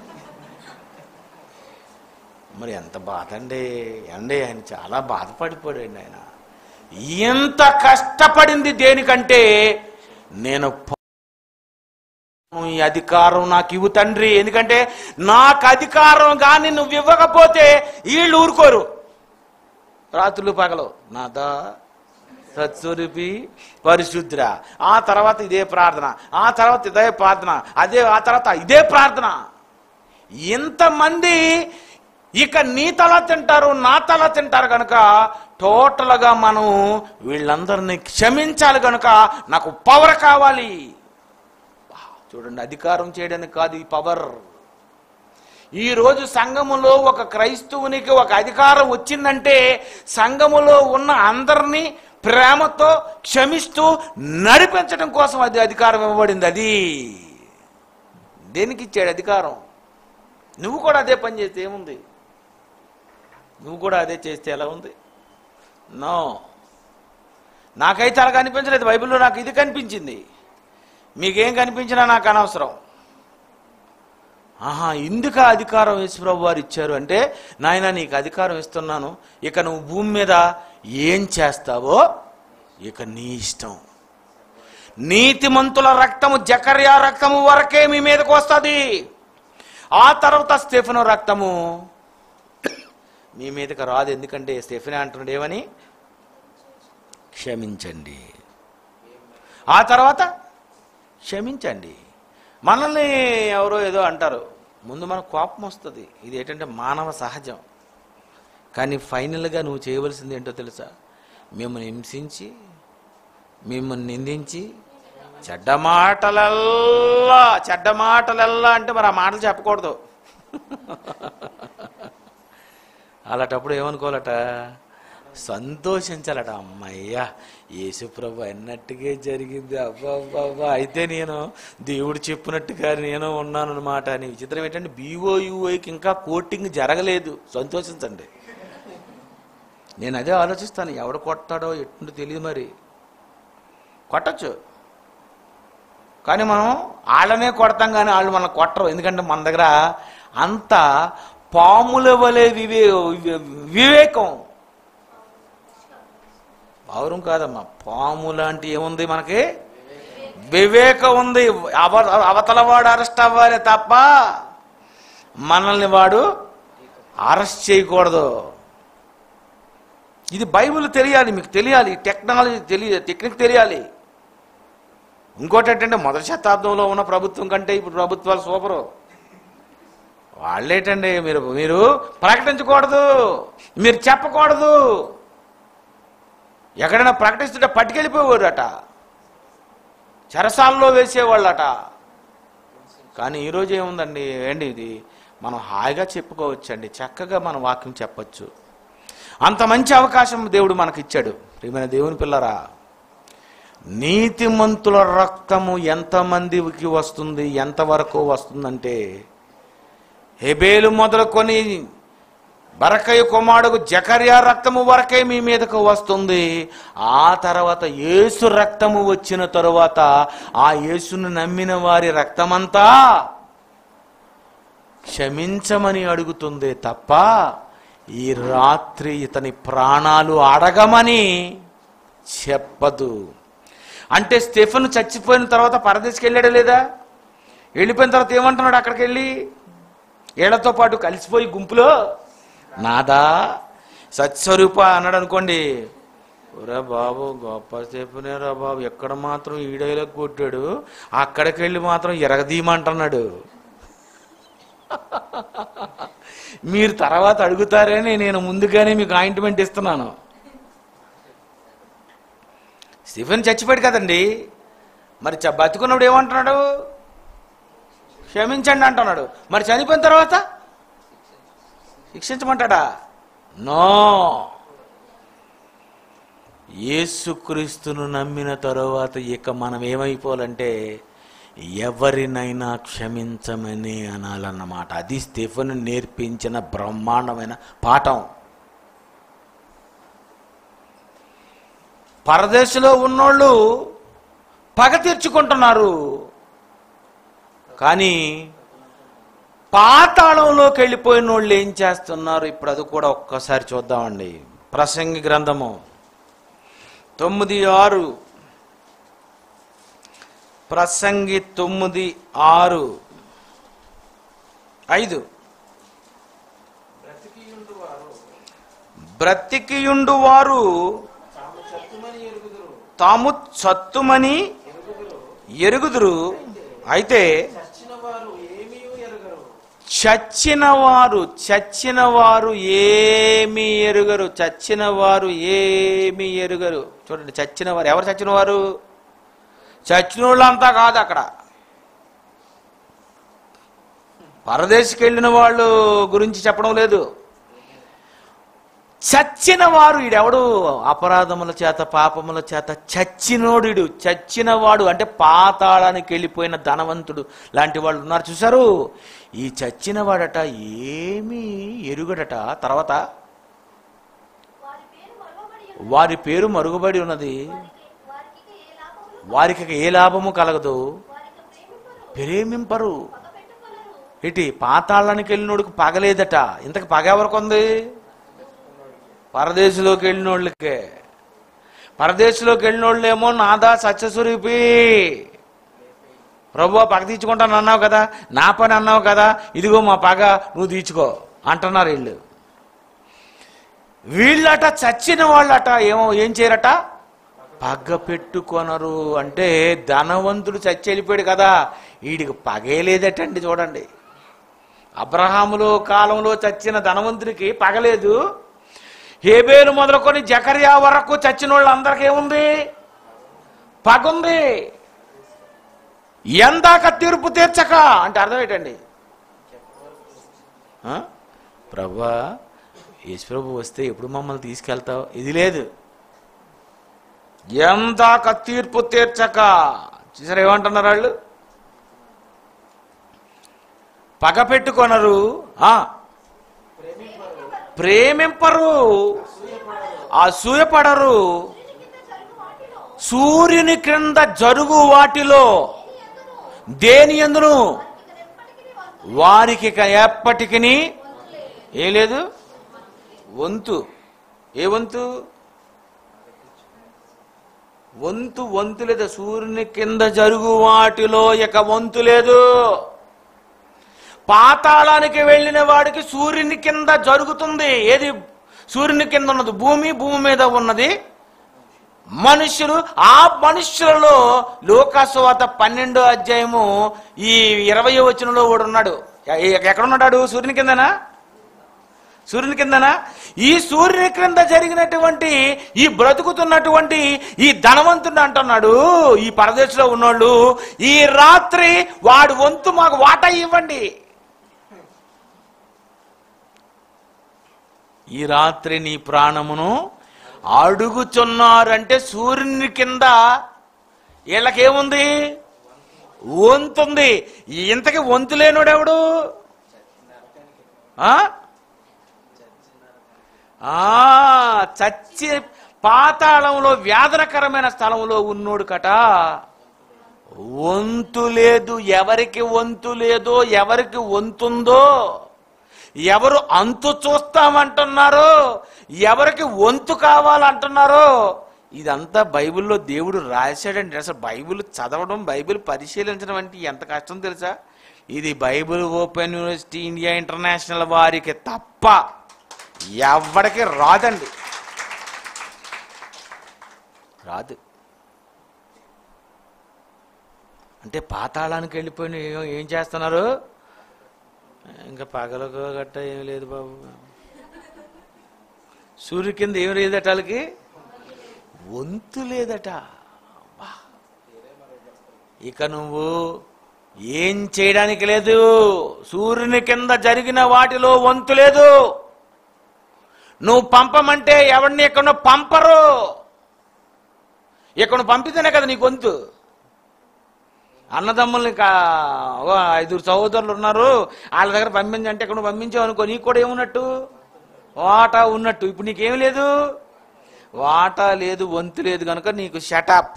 మరి ఎంత బాధ అండి అండి ఆయన చాలా బాధపడిపోయాడు ఆయన ఎంత కష్టపడింది దేనికంటే నేను ప- ఈ అధికారం నాకు ఇవ్వు తండ్రి ఎందుకంటే నాకు అధికారం కానీ నువ్వు ఇవ్వకపోతే వీళ్ళు ఊరుకోరు రాత్రులు పగలు నాదా సత్స్వరూపి పరిశుద్ర ఆ తర్వాత ఇదే ప్రార్థన ఆ తర్వాత ఇదే ప్రార్థన అదే ఆ తర్వాత ఇదే ప్రార్థన ఇంతమంది ఇక నీ తల తింటారు నా తల తింటారు కనుక టోటల్గా మనం వీళ్ళందరినీ క్షమించాలి కనుక నాకు పవర్ కావాలి చూడండి అధికారం చేయడానికి కాదు ఈ పవర్ ఈ రోజు సంఘములో ఒక క్రైస్తవునికి ఒక అధికారం వచ్చిందంటే సంఘములో ఉన్న అందరినీ ప్రేమతో క్షమిస్తూ నడిపించడం కోసం అది అధికారం ఇవ్వబడింది అది దేనికి ఇచ్చాడు అధికారం నువ్వు కూడా అదే పని చేస్తే ఏముంది నువ్వు కూడా అదే చేస్తే ఎలా ఉంది నో నాకైతే అలా కనిపించలేదు బైబిల్లో నాకు ఇది కనిపించింది మీకేం కనిపించినా నాకు అనవసరం ఆహా ఇందుక అధికారం యేసుప్రభు వారు ఇచ్చారు అంటే నాయన నీకు అధికారం ఇస్తున్నాను ఇక నువ్వు భూమి మీద ఏం చేస్తావో ఇక నీ ఇష్టం నీతిమంతుల రక్తము జకర్యా రక్తము వరకే మీ మీదకు వస్తుంది ఆ తర్వాత స్టెఫెను రక్తము మీ మీదకి రాదు ఎందుకంటే స్టెఫెన్ అంటున్నాడు ఏమని క్షమించండి ఆ తర్వాత క్షమించండి మనల్ని ఎవరో ఏదో అంటారు ముందు మనకు కోపం వస్తుంది ఇది ఏంటంటే మానవ సహజం కానీ ఫైనల్గా నువ్వు చేయవలసింది ఏంటో తెలుసా మిమ్మల్ని హింసించి మిమ్మల్ని నిందించి చెడ్డ మాటలల్లా చెడ్డ మాటలల్లా అంటే మరి ఆ మాటలు చెప్పకూడదు అలాంటప్పుడు ఏమనుకోవాలట సంతోషించాలట అమ్మయ్యా యేసుప్రభు అన్నట్టుగా జరిగింది అబ్బాబ్బా అయితే నేను దేవుడు చెప్పినట్టుగా నేను ఉన్నాను అనమాట అని విచిత్రం ఏంటంటే బీఓయూఐకి ఇంకా కోటింగ్ జరగలేదు సంతోషించండి నేను అదే ఆలోచిస్తాను ఎవడు కొట్టాడో ఎట్టుండో తెలియదు మరి కొట్టచ్చు కానీ మనం వాళ్ళనే కొడతాం కానీ వాళ్ళు మనం కొట్టరు ఎందుకంటే మన దగ్గర అంత పాముల వలె వివే వివేకం పౌరం కాదమ్మా పాము లాంటి ఏముంది మనకి వివేకం ఉంది అవ అవతల వాడు అరెస్ట్ అవ్వాలి తప్ప మనల్ని వాడు అరెస్ట్ చేయకూడదు ఇది బైబిల్ తెలియాలి మీకు తెలియాలి టెక్నాలజీ తెలియ టెక్నిక్ తెలియాలి ఇంకోటి ఏంటంటే మొదటి శతాబ్దంలో ఉన్న ప్రభుత్వం కంటే ఇప్పుడు ప్రభుత్వాలు సూపరు వాళ్ళేటండి మీరు మీరు ప్రకటించకూడదు మీరు చెప్పకూడదు ఎక్కడైనా ప్రకటిస్తుంటే పట్టుకెళ్ళిపోయేవారట చెరసాల్లో వేసేవాళ్ళట కానీ ఈరోజు ఏముందండి ఏంటి ఇది మనం హాయిగా చెప్పుకోవచ్చండి చక్కగా మన వాక్యం చెప్పొచ్చు అంత మంచి అవకాశం దేవుడు మనకిచ్చాడు ప్రియమైన దేవుని పిల్లరా నీతిమంతుల రక్తము ఎంతమందికి వస్తుంది ఎంతవరకు వస్తుందంటే హెబేలు మొదలుకొని బరకయ్య కుమారుడు జకర్యా రక్తము వరకే మీ మీదకు వస్తుంది ఆ తర్వాత యేసు రక్తము వచ్చిన తరువాత ఆ యేసును నమ్మిన వారి రక్తమంతా క్షమించమని అడుగుతుంది తప్ప ఈ రాత్రి ఇతని ప్రాణాలు అడగమని చెప్పదు అంటే స్టెఫెన్ చచ్చిపోయిన తర్వాత పరదేశికి వెళ్ళాడా లేదా వెళ్ళిపోయిన తర్వాత ఏమంటున్నాడు అక్కడికి వెళ్ళి ఏళ్లతో పాటు కలిసిపోయి గుంపులో నాదా సత్స్వరూప అన్నాడు అనుకోండి ఒరే బాబు గొప్ప స్టెఫెనే రా బాబు ఎక్కడ మాత్రం ఈడైలో కొట్టాడు అక్కడికి వెళ్ళి మాత్రం ఎరగదీయమంటున్నాడు మీరు తర్వాత అడుగుతారని నేను ముందుగానే మీకు ఆయింట్మెంట్ ఇస్తున్నాను స్టీఫెన్ చచ్చిపోయాడు కదండి మరి చ- బతుకున్నప్పుడు ఏమంటున్నాడు క్షమించండి అంటున్నాడు మరి చనిపోయిన తర్వాత శిక్షించమంటాడా నో యేసుక్రీస్తును నమ్మిన తరువాత ఇక మనం ఏమైపోవాలంటే ఎవరినైనా క్షమించమని అనాలన్నమాట అది స్టెఫెన్ నేర్పించిన బ్రహ్మాండమైన పాఠం పరదేశంలో ఉన్నోళ్ళు పగ తీర్చుకుంటున్నారు కానీ పాతాళంలోకి వెళ్ళిపోయిన వాళ్ళు ఏం చేస్తున్నారు ఇప్పుడు అది కూడా ఒక్కసారి చూద్దామండి ప్రసంగి గ్రంథము తొమ్మిది ఆరు ప్రసంగి తొమ్మిది ఆరు ఐదు
బ్రతికియుండు వారు
బ్రతికియుండు వారు
తాము చత్తుమని ఎరుగుదురు
తాము చత్తుమని
ఎరుగుదురు
ఎరుగుదురు అయితే
చచ్చిన వారు ఏమీ ఎరుగరు
చచ్చిన వారు చచ్చిన వారు ఏమి ఎరుగరు చచ్చిన వారు ఏమి ఎరుగరు చూడండి చచ్చిన వారు ఎవరు చచ్చిన వారు చచ్చిన వాళ్ళంతా కాదు అక్కడ పరదేశికి వెళ్ళిన వాళ్ళు గురించి చెప్పడం లేదు చచ్చిన వారు ఈడెవడు అపరాధముల చేత పాపముల చేత చచ్చినోడు చచ్చినవాడు అంటే పాతాళానికి వెళ్ళిపోయిన ధనవంతుడు లాంటి వాళ్ళు ఉన్నారు చూసారు ఈ చచ్చినవాడట ఏమీ ఎరుగడట తర్వాత
వారి పేరు మరువబడి ఉన్నది.
వారి పేరు మరుగుబడి ఉన్నది
వారికి వారికి ఏ లాభములు
వారికి ఏ లాభము కలగదు
వారికి ప్రేమింపరు
ప్రేమింపరు
పగపెట్టుకొనరు
ఇటు పాతాళానికి వెళ్ళినోడికి పగలేదట ఇంతకు పగ ఎవరికి ఉంది పరదేశంలోకి వెళ్ళిన వాళ్ళకే పరదేశంలోకి వెళ్ళిన వాళ్ళేమో నాదా సత్యస్వరూపి ప్రభు పగ తీర్చుకుంటాను అన్నావు కదా నా పని అన్నావు కదా ఇదిగో మా పగ నువ్వు తీర్చుకో అంటున్నారు వీళ్ళు వీళ్ళట చచ్చిన వాళ్ళట ఏమో ఏం చేయరట పగ పెట్టుకొనరు అంటే ధనవంతుడు చచ్చి వెళ్ళిపోయాడు కదా వీడికి పగే లేదటండి చూడండి అబ్రహాములో కాలంలో చచ్చిన ధనవంతుడికి పగలేదు హేబేలు మొదలుకొని జకర్యా వరకు చచ్చిన వాళ్ళందరికీ ఏముంది పగుంది ఎందాక తీర్పు తీర్చక అంటే అర్థం ఏంటండి ఆ? ప్రభా యేసుప్రభు వస్తే ఎప్పుడు మమ్మల్ని తీసుకెళ్తావు ఇది లేదు ఎందాక తీర్పు తీర్చక చూసారు ఏమంటున్నారు వాళ్ళు పగ పెట్టుకొనరు ఆ, ప్రేమింపరు అసూయపడరు సూర్యుని క్రింద జరుగు వాటిలో దేని ఎందును వారికి ఇక ఎప్పటికీ ఏ లేదు వంతు ఏ వంతు వంతు వంతు లేదు సూర్యుని కింద జరుగు వాటిలో ఇక వంతు లేదు పాతాళానికి వెళ్ళిన వాడికి సూర్యుని కింద జరుగుతుంది ఏది సూర్యుని కింద ఉన్నది భూమి భూమి మీద ఉన్నది మనుషులు ఆ మనుషులలో లోకాసువాత పన్నెండో అధ్యాయము ఈ ఇరవై వచనంలో వాడు ఉన్నాడు ఎ- ఎక్కడ ఉన్నాడు సూర్యుని కిందనా సూర్యుని కిందనా ఈ సూర్యుని క్రింద జరిగినటువంటి ఈ బ్రతుకుతున్నటువంటి ఈ ధనవంతుడు అంటున్నాడు ఈ పరదేశంలో ఉన్నోళ్ళు ఈ రాత్రి వాడు వంతు మాకు వాటా ఇవ్వండి ఈ రాత్రి నీ ప్రాణమును అడుగుచున్నారంటే సూర్యుని కింద వీళ్ళకేముంది వంతుంది ఇంతకి వంతు లేనుడెవడు ఆ? ఆ, చచ్చి పాతాళంలో వ్యాధనకరమైన స్థలంలో ఉన్నోడు కట వంతు లేదు ఎవరికి వంతు లేదో ఎవరికి వంతుందో ఎవరు అంతు చూస్తామంటున్నారో ఎవరికి వంతు కావాలంటున్నారో ఇదంతా బైబిల్లో దేవుడు రాశాడండి అసలు బైబిల్ చదవడం బైబిల్ పరిశీలించడం అంటే ఎంత కష్టం తెలుసా ఇది Bible open university India international వారికి తప్ప ఎవరికి రాదండి రాదు అంటే పాతాళానికి వెళ్ళిపోయిన ఏ- ఏం చేస్తున్నారు ఇంకా పగలకు గట్ట ఏం లేదు బాబు సూర్యు కింద ఏం లేదట వాళ్ళకి వంతు లేదట అబ్బా. ఇక నువ్వు ఏం చేయడానికి లేదు సూర్యుని కింద జరిగిన వాటిలో వంతు లేదు నువ్వు పంపమంటే ఎవరిని ఎక్కడో పంపరు ఇక్కడ పంపితేనే కదా నీకు వంతు అన్నదమ్ముల్ని కా ఓ ఐదుగురు సహోదరులు ఉన్నారు వాళ్ళ దగ్గర పంపించంటే ఇక్కడ నువ్వు పంపించావు అనుకో నీకు కూడా ఏమున్నట్టు వాటా ఉన్నట్టు ఇప్పుడు నీకేం లేదు వాటా లేదు వంతు లేదు కనుక నీకు షటప్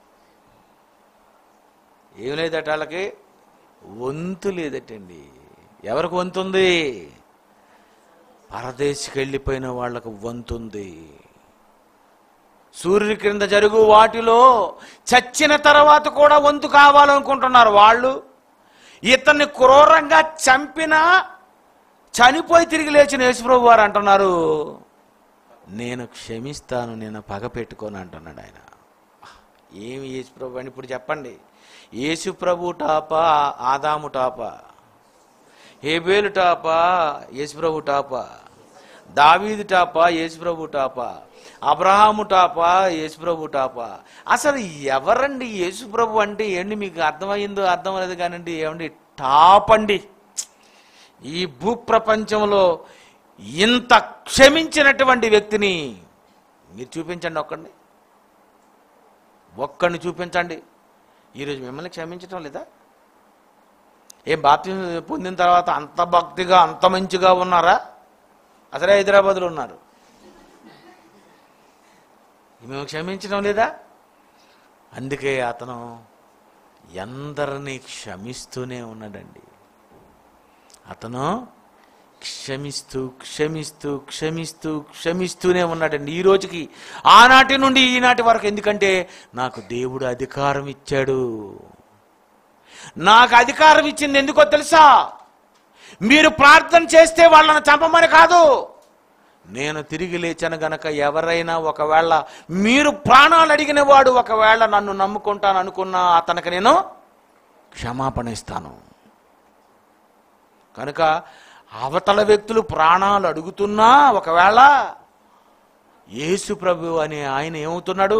ఏం లేదట వాళ్ళకి వంతు లేదటండి ఎవరికి వంతు ఉంది పరదేశికి వెళ్ళిపోయిన వాళ్ళకు వంతుంది సూర్యుని క్రింద జరుగు వాటిలో చచ్చిన తర్వాత కూడా వంతు కావాలనుకుంటున్నారు వాళ్ళు ఇతన్ని క్రూరంగా చంపినా చనిపోయి తిరిగి లేచిన యేసుప్రభు వారు అంటున్నారు నేను క్షమిస్తాను నేను పగ పెట్టుకోను అంటున్నాడు ఆయన ఏమి యేసుప్రభు అని ఇప్పుడు చెప్పండి యేసుప్రభు టాపా ఆదాము టాపా హేబేలు టాపా యేసుప్రభు టాపా దావీదు టాపా యేసుప్రభు టాపా అబ్రహాము టాపా యేసుప్రభు టాపా అసలు ఎవరండి యేసుప్రభు అంటే ఏంటి మీకు అర్థమైందో అర్థమలేదు కానండి ఏమండి టాప్ అండి ఈ భూప్రపంచంలో ఇంత క్షమించినటువంటి వ్యక్తిని మీరు చూపించండి ఒక్కడిని ఒక్కడిని చూపించండి ఈరోజు మిమ్మల్ని క్షమించటం లేదా ఏం బాప్తి పొందిన తర్వాత అంత భక్తిగా అంత మంచిగా ఉన్నారా అసలే హైదరాబాద్లో ఉన్నారు మేము క్షమించడం లేదా అందుకే అతను ఎందరినీ క్షమిస్తూనే ఉన్నాడండి అతను క్షమిస్తూ క్షమిస్తూ క్షమిస్తూ క్షమిస్తూనే ఉన్నాడండి ఈ రోజుకి ఆనాటి నుండి ఈనాటి వరకు ఎందుకంటే నాకు దేవుడు అధికారం ఇచ్చాడు నాకు అధికారం ఇచ్చింది ఎందుకో తెలుసా మీరు ప్రార్థన చేస్తే వాళ్ళని చంపమని కాదు నేను తిరిగి లేచాను గనక ఎవరైనా ఒకవేళ మీరు ప్రాణాలు అడిగిన వాడు ఒకవేళ నన్ను నమ్ముకుంటాను అనుకున్నా అతనికి నేను క్షమాపణ ఇస్తాను కనుక అవతల వ్యక్తులు ప్రాణాలు అడుగుతున్నా ఒకవేళ యేసు ప్రభు అనే ఆయన ఏమవుతున్నాడు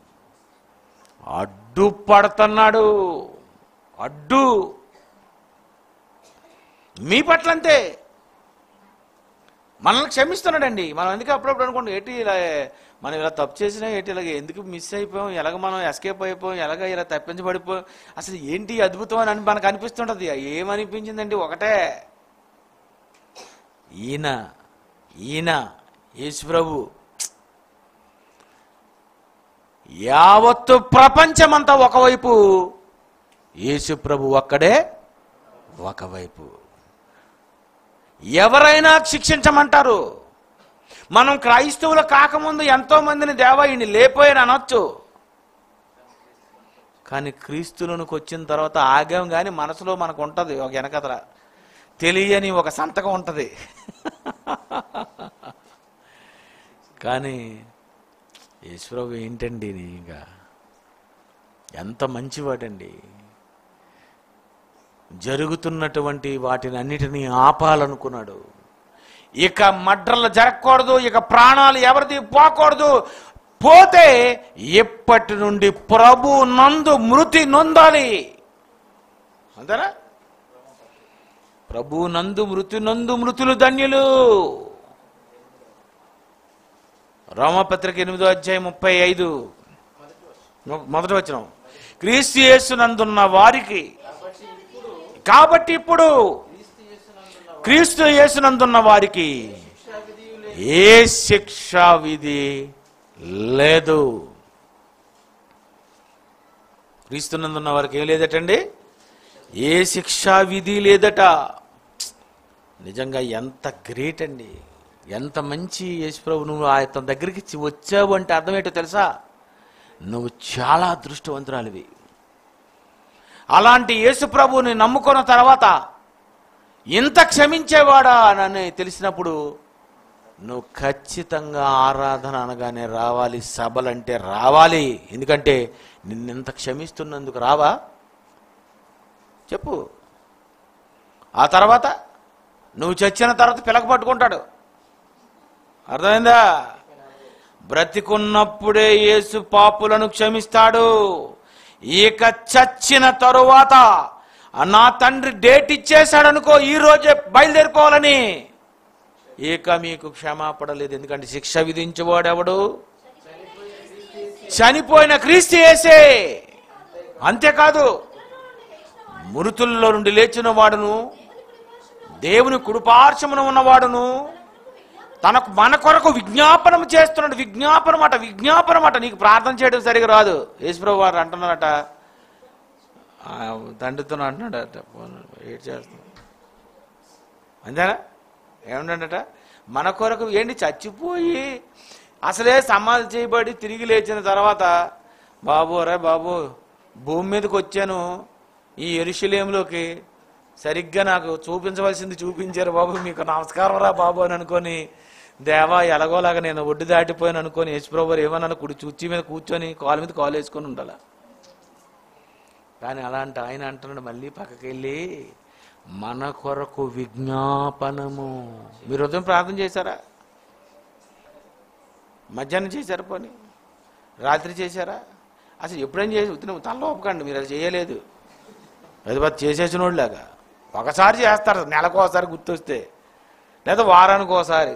అడ్డుపడుతున్నాడు అడ్డు మీ పట్లంతే మనల్ని క్షమిస్తున్నాడండి మనం ఎందుకు అప్పుడప్పుడు అనుకోండి ఏంటి ఇలా మనం ఇలా తప్పు చేసినా ఏంటి ఇలాగ ఎందుకు మిస్ అయిపోయాం ఎలాగ మనం ఎస్కేప్ అయిపోయాం ఎలాగ ఇలా తప్పించబడిపోయాం అసలు ఏంటి అద్భుతం అని మనకు అనిపిస్తుంటది ఏమనిపించిందండి ఒకటే ఈయన ఈయన యేసు ప్రభు యావత్తు ప్రపంచమంతా ఒకవైపు యేసు ప్రభు ఒక్కడే ఒకవైపు ఎవరైనా శిక్షించమంటారు మనం క్రైస్తవులు కాకముందు ఎంతో మందిని దేవా ఈయన లేపోయాను అనొచ్చు కానీ క్రీస్తులకు వచ్చిన తర్వాత ఆగాం కానీ మనసులో మనకు ఉంటుంది ఒక వెనకతల తెలియని ఒక సంతకం ఉంటుంది కానీ ఈశ్వరవు ఏంటండి ఇంకా ఎంత మంచివాడండి జరుగుతున్నటువంటి వాటిని అన్నిటినీ ఆపాలనుకున్నాడు ఇక మడ్రలు జరగకూడదు ఇక ప్రాణాలు ఎవరిది పోకూడదు పోతే ఇప్పటి నుండి ప్రభు నందు మృతి నొందాలి అంతేనా ప్రభు నందు మృతి నందు మృతులు ధన్యులు రోమపత్రిక ఎనిమిదో అధ్యాయం ముప్పై ఐదు మొదటి వచ్చిన క్రీస్తు యేసునందున్న వారికి
కాబట్టి ఇప్పుడు
కాబట్టి ఇప్పుడు
క్రీస్తు యేసునందున్న
క్రీస్తు యేసునందున్న వారికి
శిక్షా విధియు లేదు
ఏ శిక్షా విధి లేదు క్రీస్తునందున్న వారికి ఏం లేదటండి ఏ శిక్షా విధి లేదట నిజంగా ఎంత గ్రేట్ అండి ఎంత మంచి యేసుప్రభు నువ్వు ఆయన దగ్గరికి చి- వచ్చావు అంటే అర్థం ఏంటో తెలుసా నువ్వు చాలా అదృష్టవంతురాలివి అలాంటి యేసుప్రభుని నమ్ముకున్న తర్వాత ఇంత క్షమించేవాడా అని తెలిసినప్పుడు నువ్వు ఖచ్చితంగా ఆరాధన అనగానే రావాలి సభలంటే రావాలి ఎందుకంటే నిన్నెంత క్షమిస్తున్నందుకు రావా చెప్పు ఆ తర్వాత నువ్వు చచ్చిన తర్వాత పిలక పట్టుకుంటాడు అర్థమైందా బ్రతికున్నప్పుడే యేసు పాపులను క్షమిస్తాడు ఇక చచ్చిన తరువాత నా తండ్రి డేట్ ఇచ్చేశాడు అనుకో ఈ రోజే బయలుదేరిపోవాలని ఇక మీకు క్షమాపణ లేదు ఎందుకంటే శిక్ష విధించేవాడెవడు చనిపోయిన క్రీస్తు యేసే అంతేకాదు మృతుల్లో నుండి లేచిన వాడును దేవుని కుడిపార్శ్వమున ఉన్నవాడును తనకు మన కొరకు విజ్ఞాపనం చేస్తున్నాడు విజ్ఞాపనం అట విజ్ఞాపనం అట నీకు ప్రార్థన చేయడం సరిగా రాదు యేసుప్రభు వారు అంటున్నారట ఆ, తండ్రితో అంటున్నాడట ఏడు చేస్తాం అంతేనా ఏమన్నాడట మన కొరకు ఏంటి చచ్చిపోయి అసలే సమాధి చేయబడి తిరిగి లేచిన తర్వాత బాబు రే బాబు భూమి మీదకి వచ్చాను ఈ ఎరుషులేంలోకి సరిగ్గా నాకు చూపించవలసింది చూపించారు బాబు మీకు నమస్కారం రా బాబు అని అనుకొని దేవా ఎలాగోలాగా నేను ఒడ్డు దాటిపోయాను అనుకొని యశ్ప్రభు వారు ఏమన్నా కుడి చుచ్చి మీద కూర్చొని కాలు మీద కాలు వేసుకొని ఉండాల కానీ అలాంటి ఆయన అంటున్నాడు మళ్ళీ పక్కకి వెళ్ళి మన కొరకు విజ్ఞాపనము మీరు ఉదయం ప్రార్థన చేశారా మధ్యాహ్నం చేశారా పోనీ రాత్రి చేశారా అసలు ఎప్పుడైనా చేసి ఉత్తిన తనలో ఒప్పకండి మీరు అది చేయలేదు అది పెద్ద చేసేసిన వాళ్ళలాగా ఒకసారి చేస్తారు నెలకు ఒకసారి గుర్తొస్తే లేదా వారానికి ఒకసారి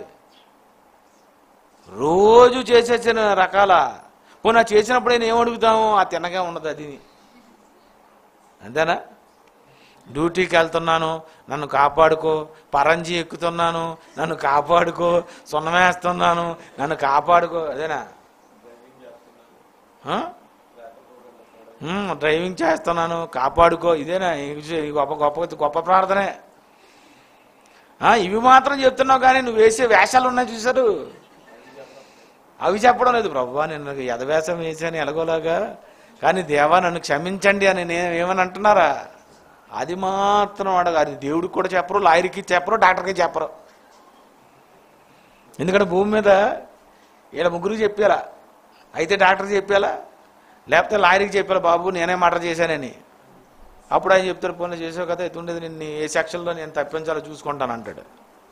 రోజు చేసేసిన రకాల పోనీ ఆ చేసినప్పుడు నేను ఏమడుగుతాము ఆ తినగా ఉండదు అది అంతేనా డ్యూటీకి వెళ్తున్నాను నన్ను కాపాడుకో పరంజి ఎక్కుతున్నాను నన్ను కాపాడుకో సున్నమేస్తున్నాను నన్ను కాపాడుకో అదేనా ఆ? ఉమ్, డ్రైవింగ్ చేస్తున్నాను కాపాడుకో ఇదేనా ఈ విషయం- ఈ గొప్ప గొప్ప గొప్ప ప్రార్థనే ఆ, ఇవి మాత్రం చెప్తున్నావు కానీ నువ్వు వేసే వేషాలు ఉన్నాయి చూసారు అవి చెప్పడం లేదు ప్రభు నేను ఎదవేషం వేసాను ఎలాగోలాగా కానీ దేవా నన్ను క్షమించండి అని నేను ఏమని అంటున్నారా అది మాత్రం అడగ అది దేవుడికి కూడా చెప్పరు లాయర్కి చెప్పరు డాక్టర్కి చెప్పరు ఎందుకంటే భూమి మీద వీళ్ళ ముగ్గురికి చెప్పారా అయితే డాక్టర్కి చెప్పాలా లేకపోతే లాయర్కి చెప్పాలా బాబు నేనే మర్డర్ చేశానని అప్పుడు ఆయన చెప్తారు పోనీ చేసావు కదా ఎత్తుండేది నిన్ను ఏ సెక్షన్లో నేను తప్పించాలో చూసుకుంటాను అంటాడు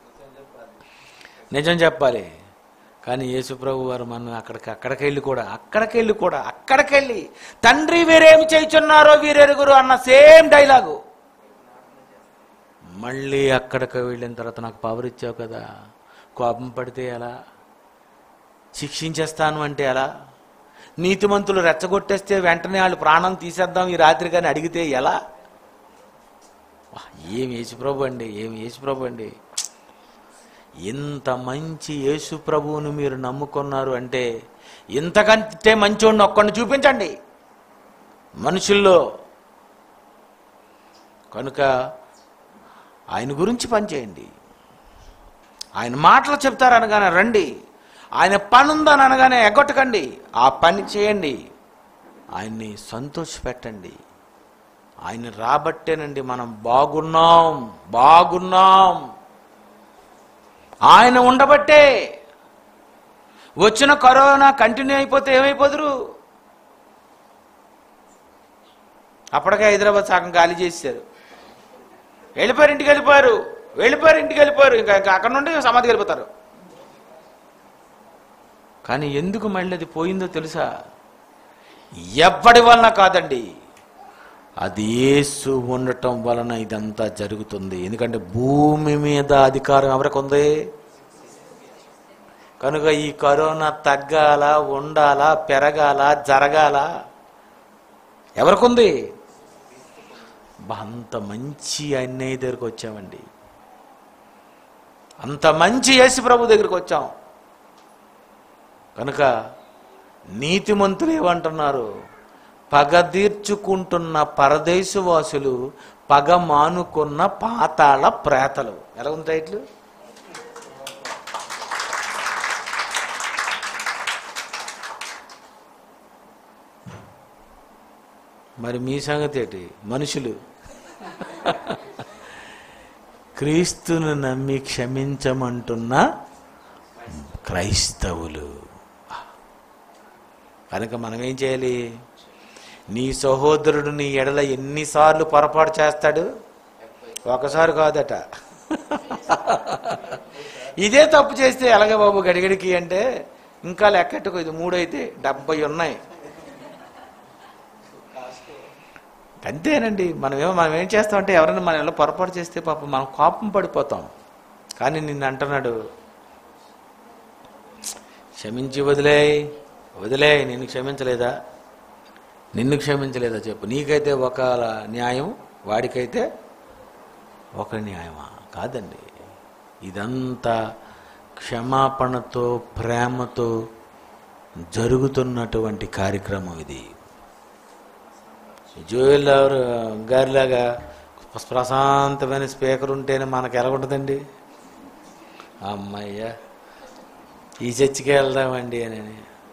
నిజం చెప్పాలి కానీ యేసుప్రభు వారు మనం అక్కడికి అక్కడికి వెళ్ళి కూడా అక్కడికి వెళ్ళి కూడా అక్కడికి వెళ్ళి తండ్రి వీరేమి చేయుచున్నారో వీరెరుగురు అన్న సేమ్ డైలాగు మళ్ళీ అక్కడికి వెళ్ళిన తర్వాత నాకు పవర్ ఇచ్చావు కదా కోపం పడితే ఎలా శిక్షించేస్తాను అంటే ఎలా నీతిమంతులు రెచ్చగొట్టేస్తే వెంటనే వాళ్ళు ప్రాణం తీసేద్దాం ఈ రాత్రి కానీ అడిగితే ఎలా వా, ఏం యేసుప్రభు అండి ఏం యేసుప్రభు అండి ఇంత మంచి యేసు ప్రభువును మీరు నమ్ముకున్నారు అంటే ఇంతకంటే మంచోడిని ఒక్కడిని చూపించండి మనుషుల్లో కనుక ఆయన గురించి పనిచేయండి ఆయన మాటలు చెప్తారనగానే రండి ఆయన పని ఉందని అనగానే ఎగ్గొట్టకండి ఆ పని చేయండి ఆయన్ని సంతోషపెట్టండి ఆయన రాబట్టేనండి మనం బాగున్నాం బాగున్నాం ఆయన ఉండబట్టే వచ్చిన కరోనా కంటిన్యూ అయిపోతే ఏమైపోదురు అప్పటికే హైదరాబాద్ సగం ఖాళీ చేశారు వెళ్ళిపోయారు ఇంటికి వెళ్ళిపోయారు వెళ్ళిపోయారు ఇంటికి వెళ్ళిపోయారు ఇంకా ఇంకా అక్కడ నుండి సమాధికి వెళ్ళిపోతారు కానీ ఎందుకు మళ్ళీ అది పోయిందో తెలుసా ఎవ్వడి వలన కాదండి అది యేసు ఉండటం వలన ఇదంతా జరుగుతుంది ఎందుకంటే భూమి మీద అధికారం ఎవరికి ఉంది కనుక ఈ కరోనా తగ్గాల ఉండాలా పెరగాల జరగాల ఎవరికుంది బా, అంత మంచి అన్నయ్య దగ్గరికి వచ్చామండి అంత మంచి యేసు ప్రభు దగ్గరికి వచ్చాం కనుక నీతిమంతులు ఏమంటున్నారు పగ తీర్చుకుంటున్న పరదేశవాసులు పగ మానుకున్న పాతాళ ప్రేతలు ఎలా ఉంది టైట్లు మరి మీ సంగతి ఏంటి మనుషులు క్రీస్తును నమ్మి క్షమించమంటున్న క్రైస్తవులు కనుక మనం ఏం చేయాలి నీ సహోదరుడు నీ ఎడల ఎన్నిసార్లు పొరపాటు చేస్తాడు ఒకసారి కాదట ఇదే తప్పు చేస్తే ఎలాగ బాబు గడిగడికి అంటే ఇంకా లెక్కట్టుకో ఇది మూడైతే డెబ్బై ఉన్నాయి అంతేనండి మనం ఏమో మనం ఏం చేస్తామంటే ఎవరైనా మన ఇలా పొరపాటు చేస్తే పాపం మనం కోపం పడిపోతాం కానీ నిన్ను అంటున్నాడు క్షమించి వదిలే వదిలే నిన్ను క్షమించలేదా నిన్ను క్షమించలేదా చెప్పు నీకైతే ఒక న్యాయం వాడికైతే ఒక న్యాయమా కాదండి ఇదంతా క్షమాపణతో ప్రేమతో జరుగుతున్నటువంటి కార్యక్రమం ఇది జోయల్ ఎవరు గారిలాగా ప్రశాంతమైన స్పీకర్ ఉంటేనే మనకు ఎలా ఉంటుందండి అమ్మయ్యా ఈ చర్చికి వెళ్దామండి అని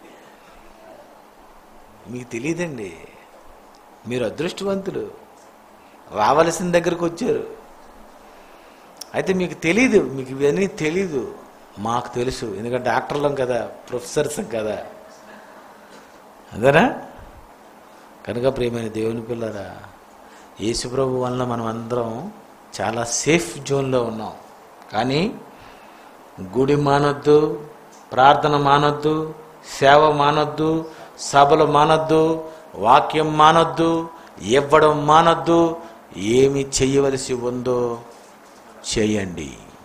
మీకు తెలియదండి మీరు అదృష్టవంతులు రావలసిన దగ్గరకు వచ్చారు అయితే మీకు తెలీదు మీకు ఇవన్నీ తెలీదు మాకు తెలుసు ఎందుకంటే డాక్టర్లం కదా ప్రొఫెసర్స్ కదా అదేనా కనుక ప్రియమైన దేవుని పిల్లరా యేసుప్రభు వలన మనం అందరం చాలా సేఫ్ జోన్లో ఉన్నాం కానీ గుడి మానొద్దు ప్రార్థన మానొద్దు సేవ మానొద్దు సభలు మానొద్దు వాక్యం మానొద్దు ఇవ్వడం మానొద్దు ఏమి చెయ్యవలసి ఉందో చేయండి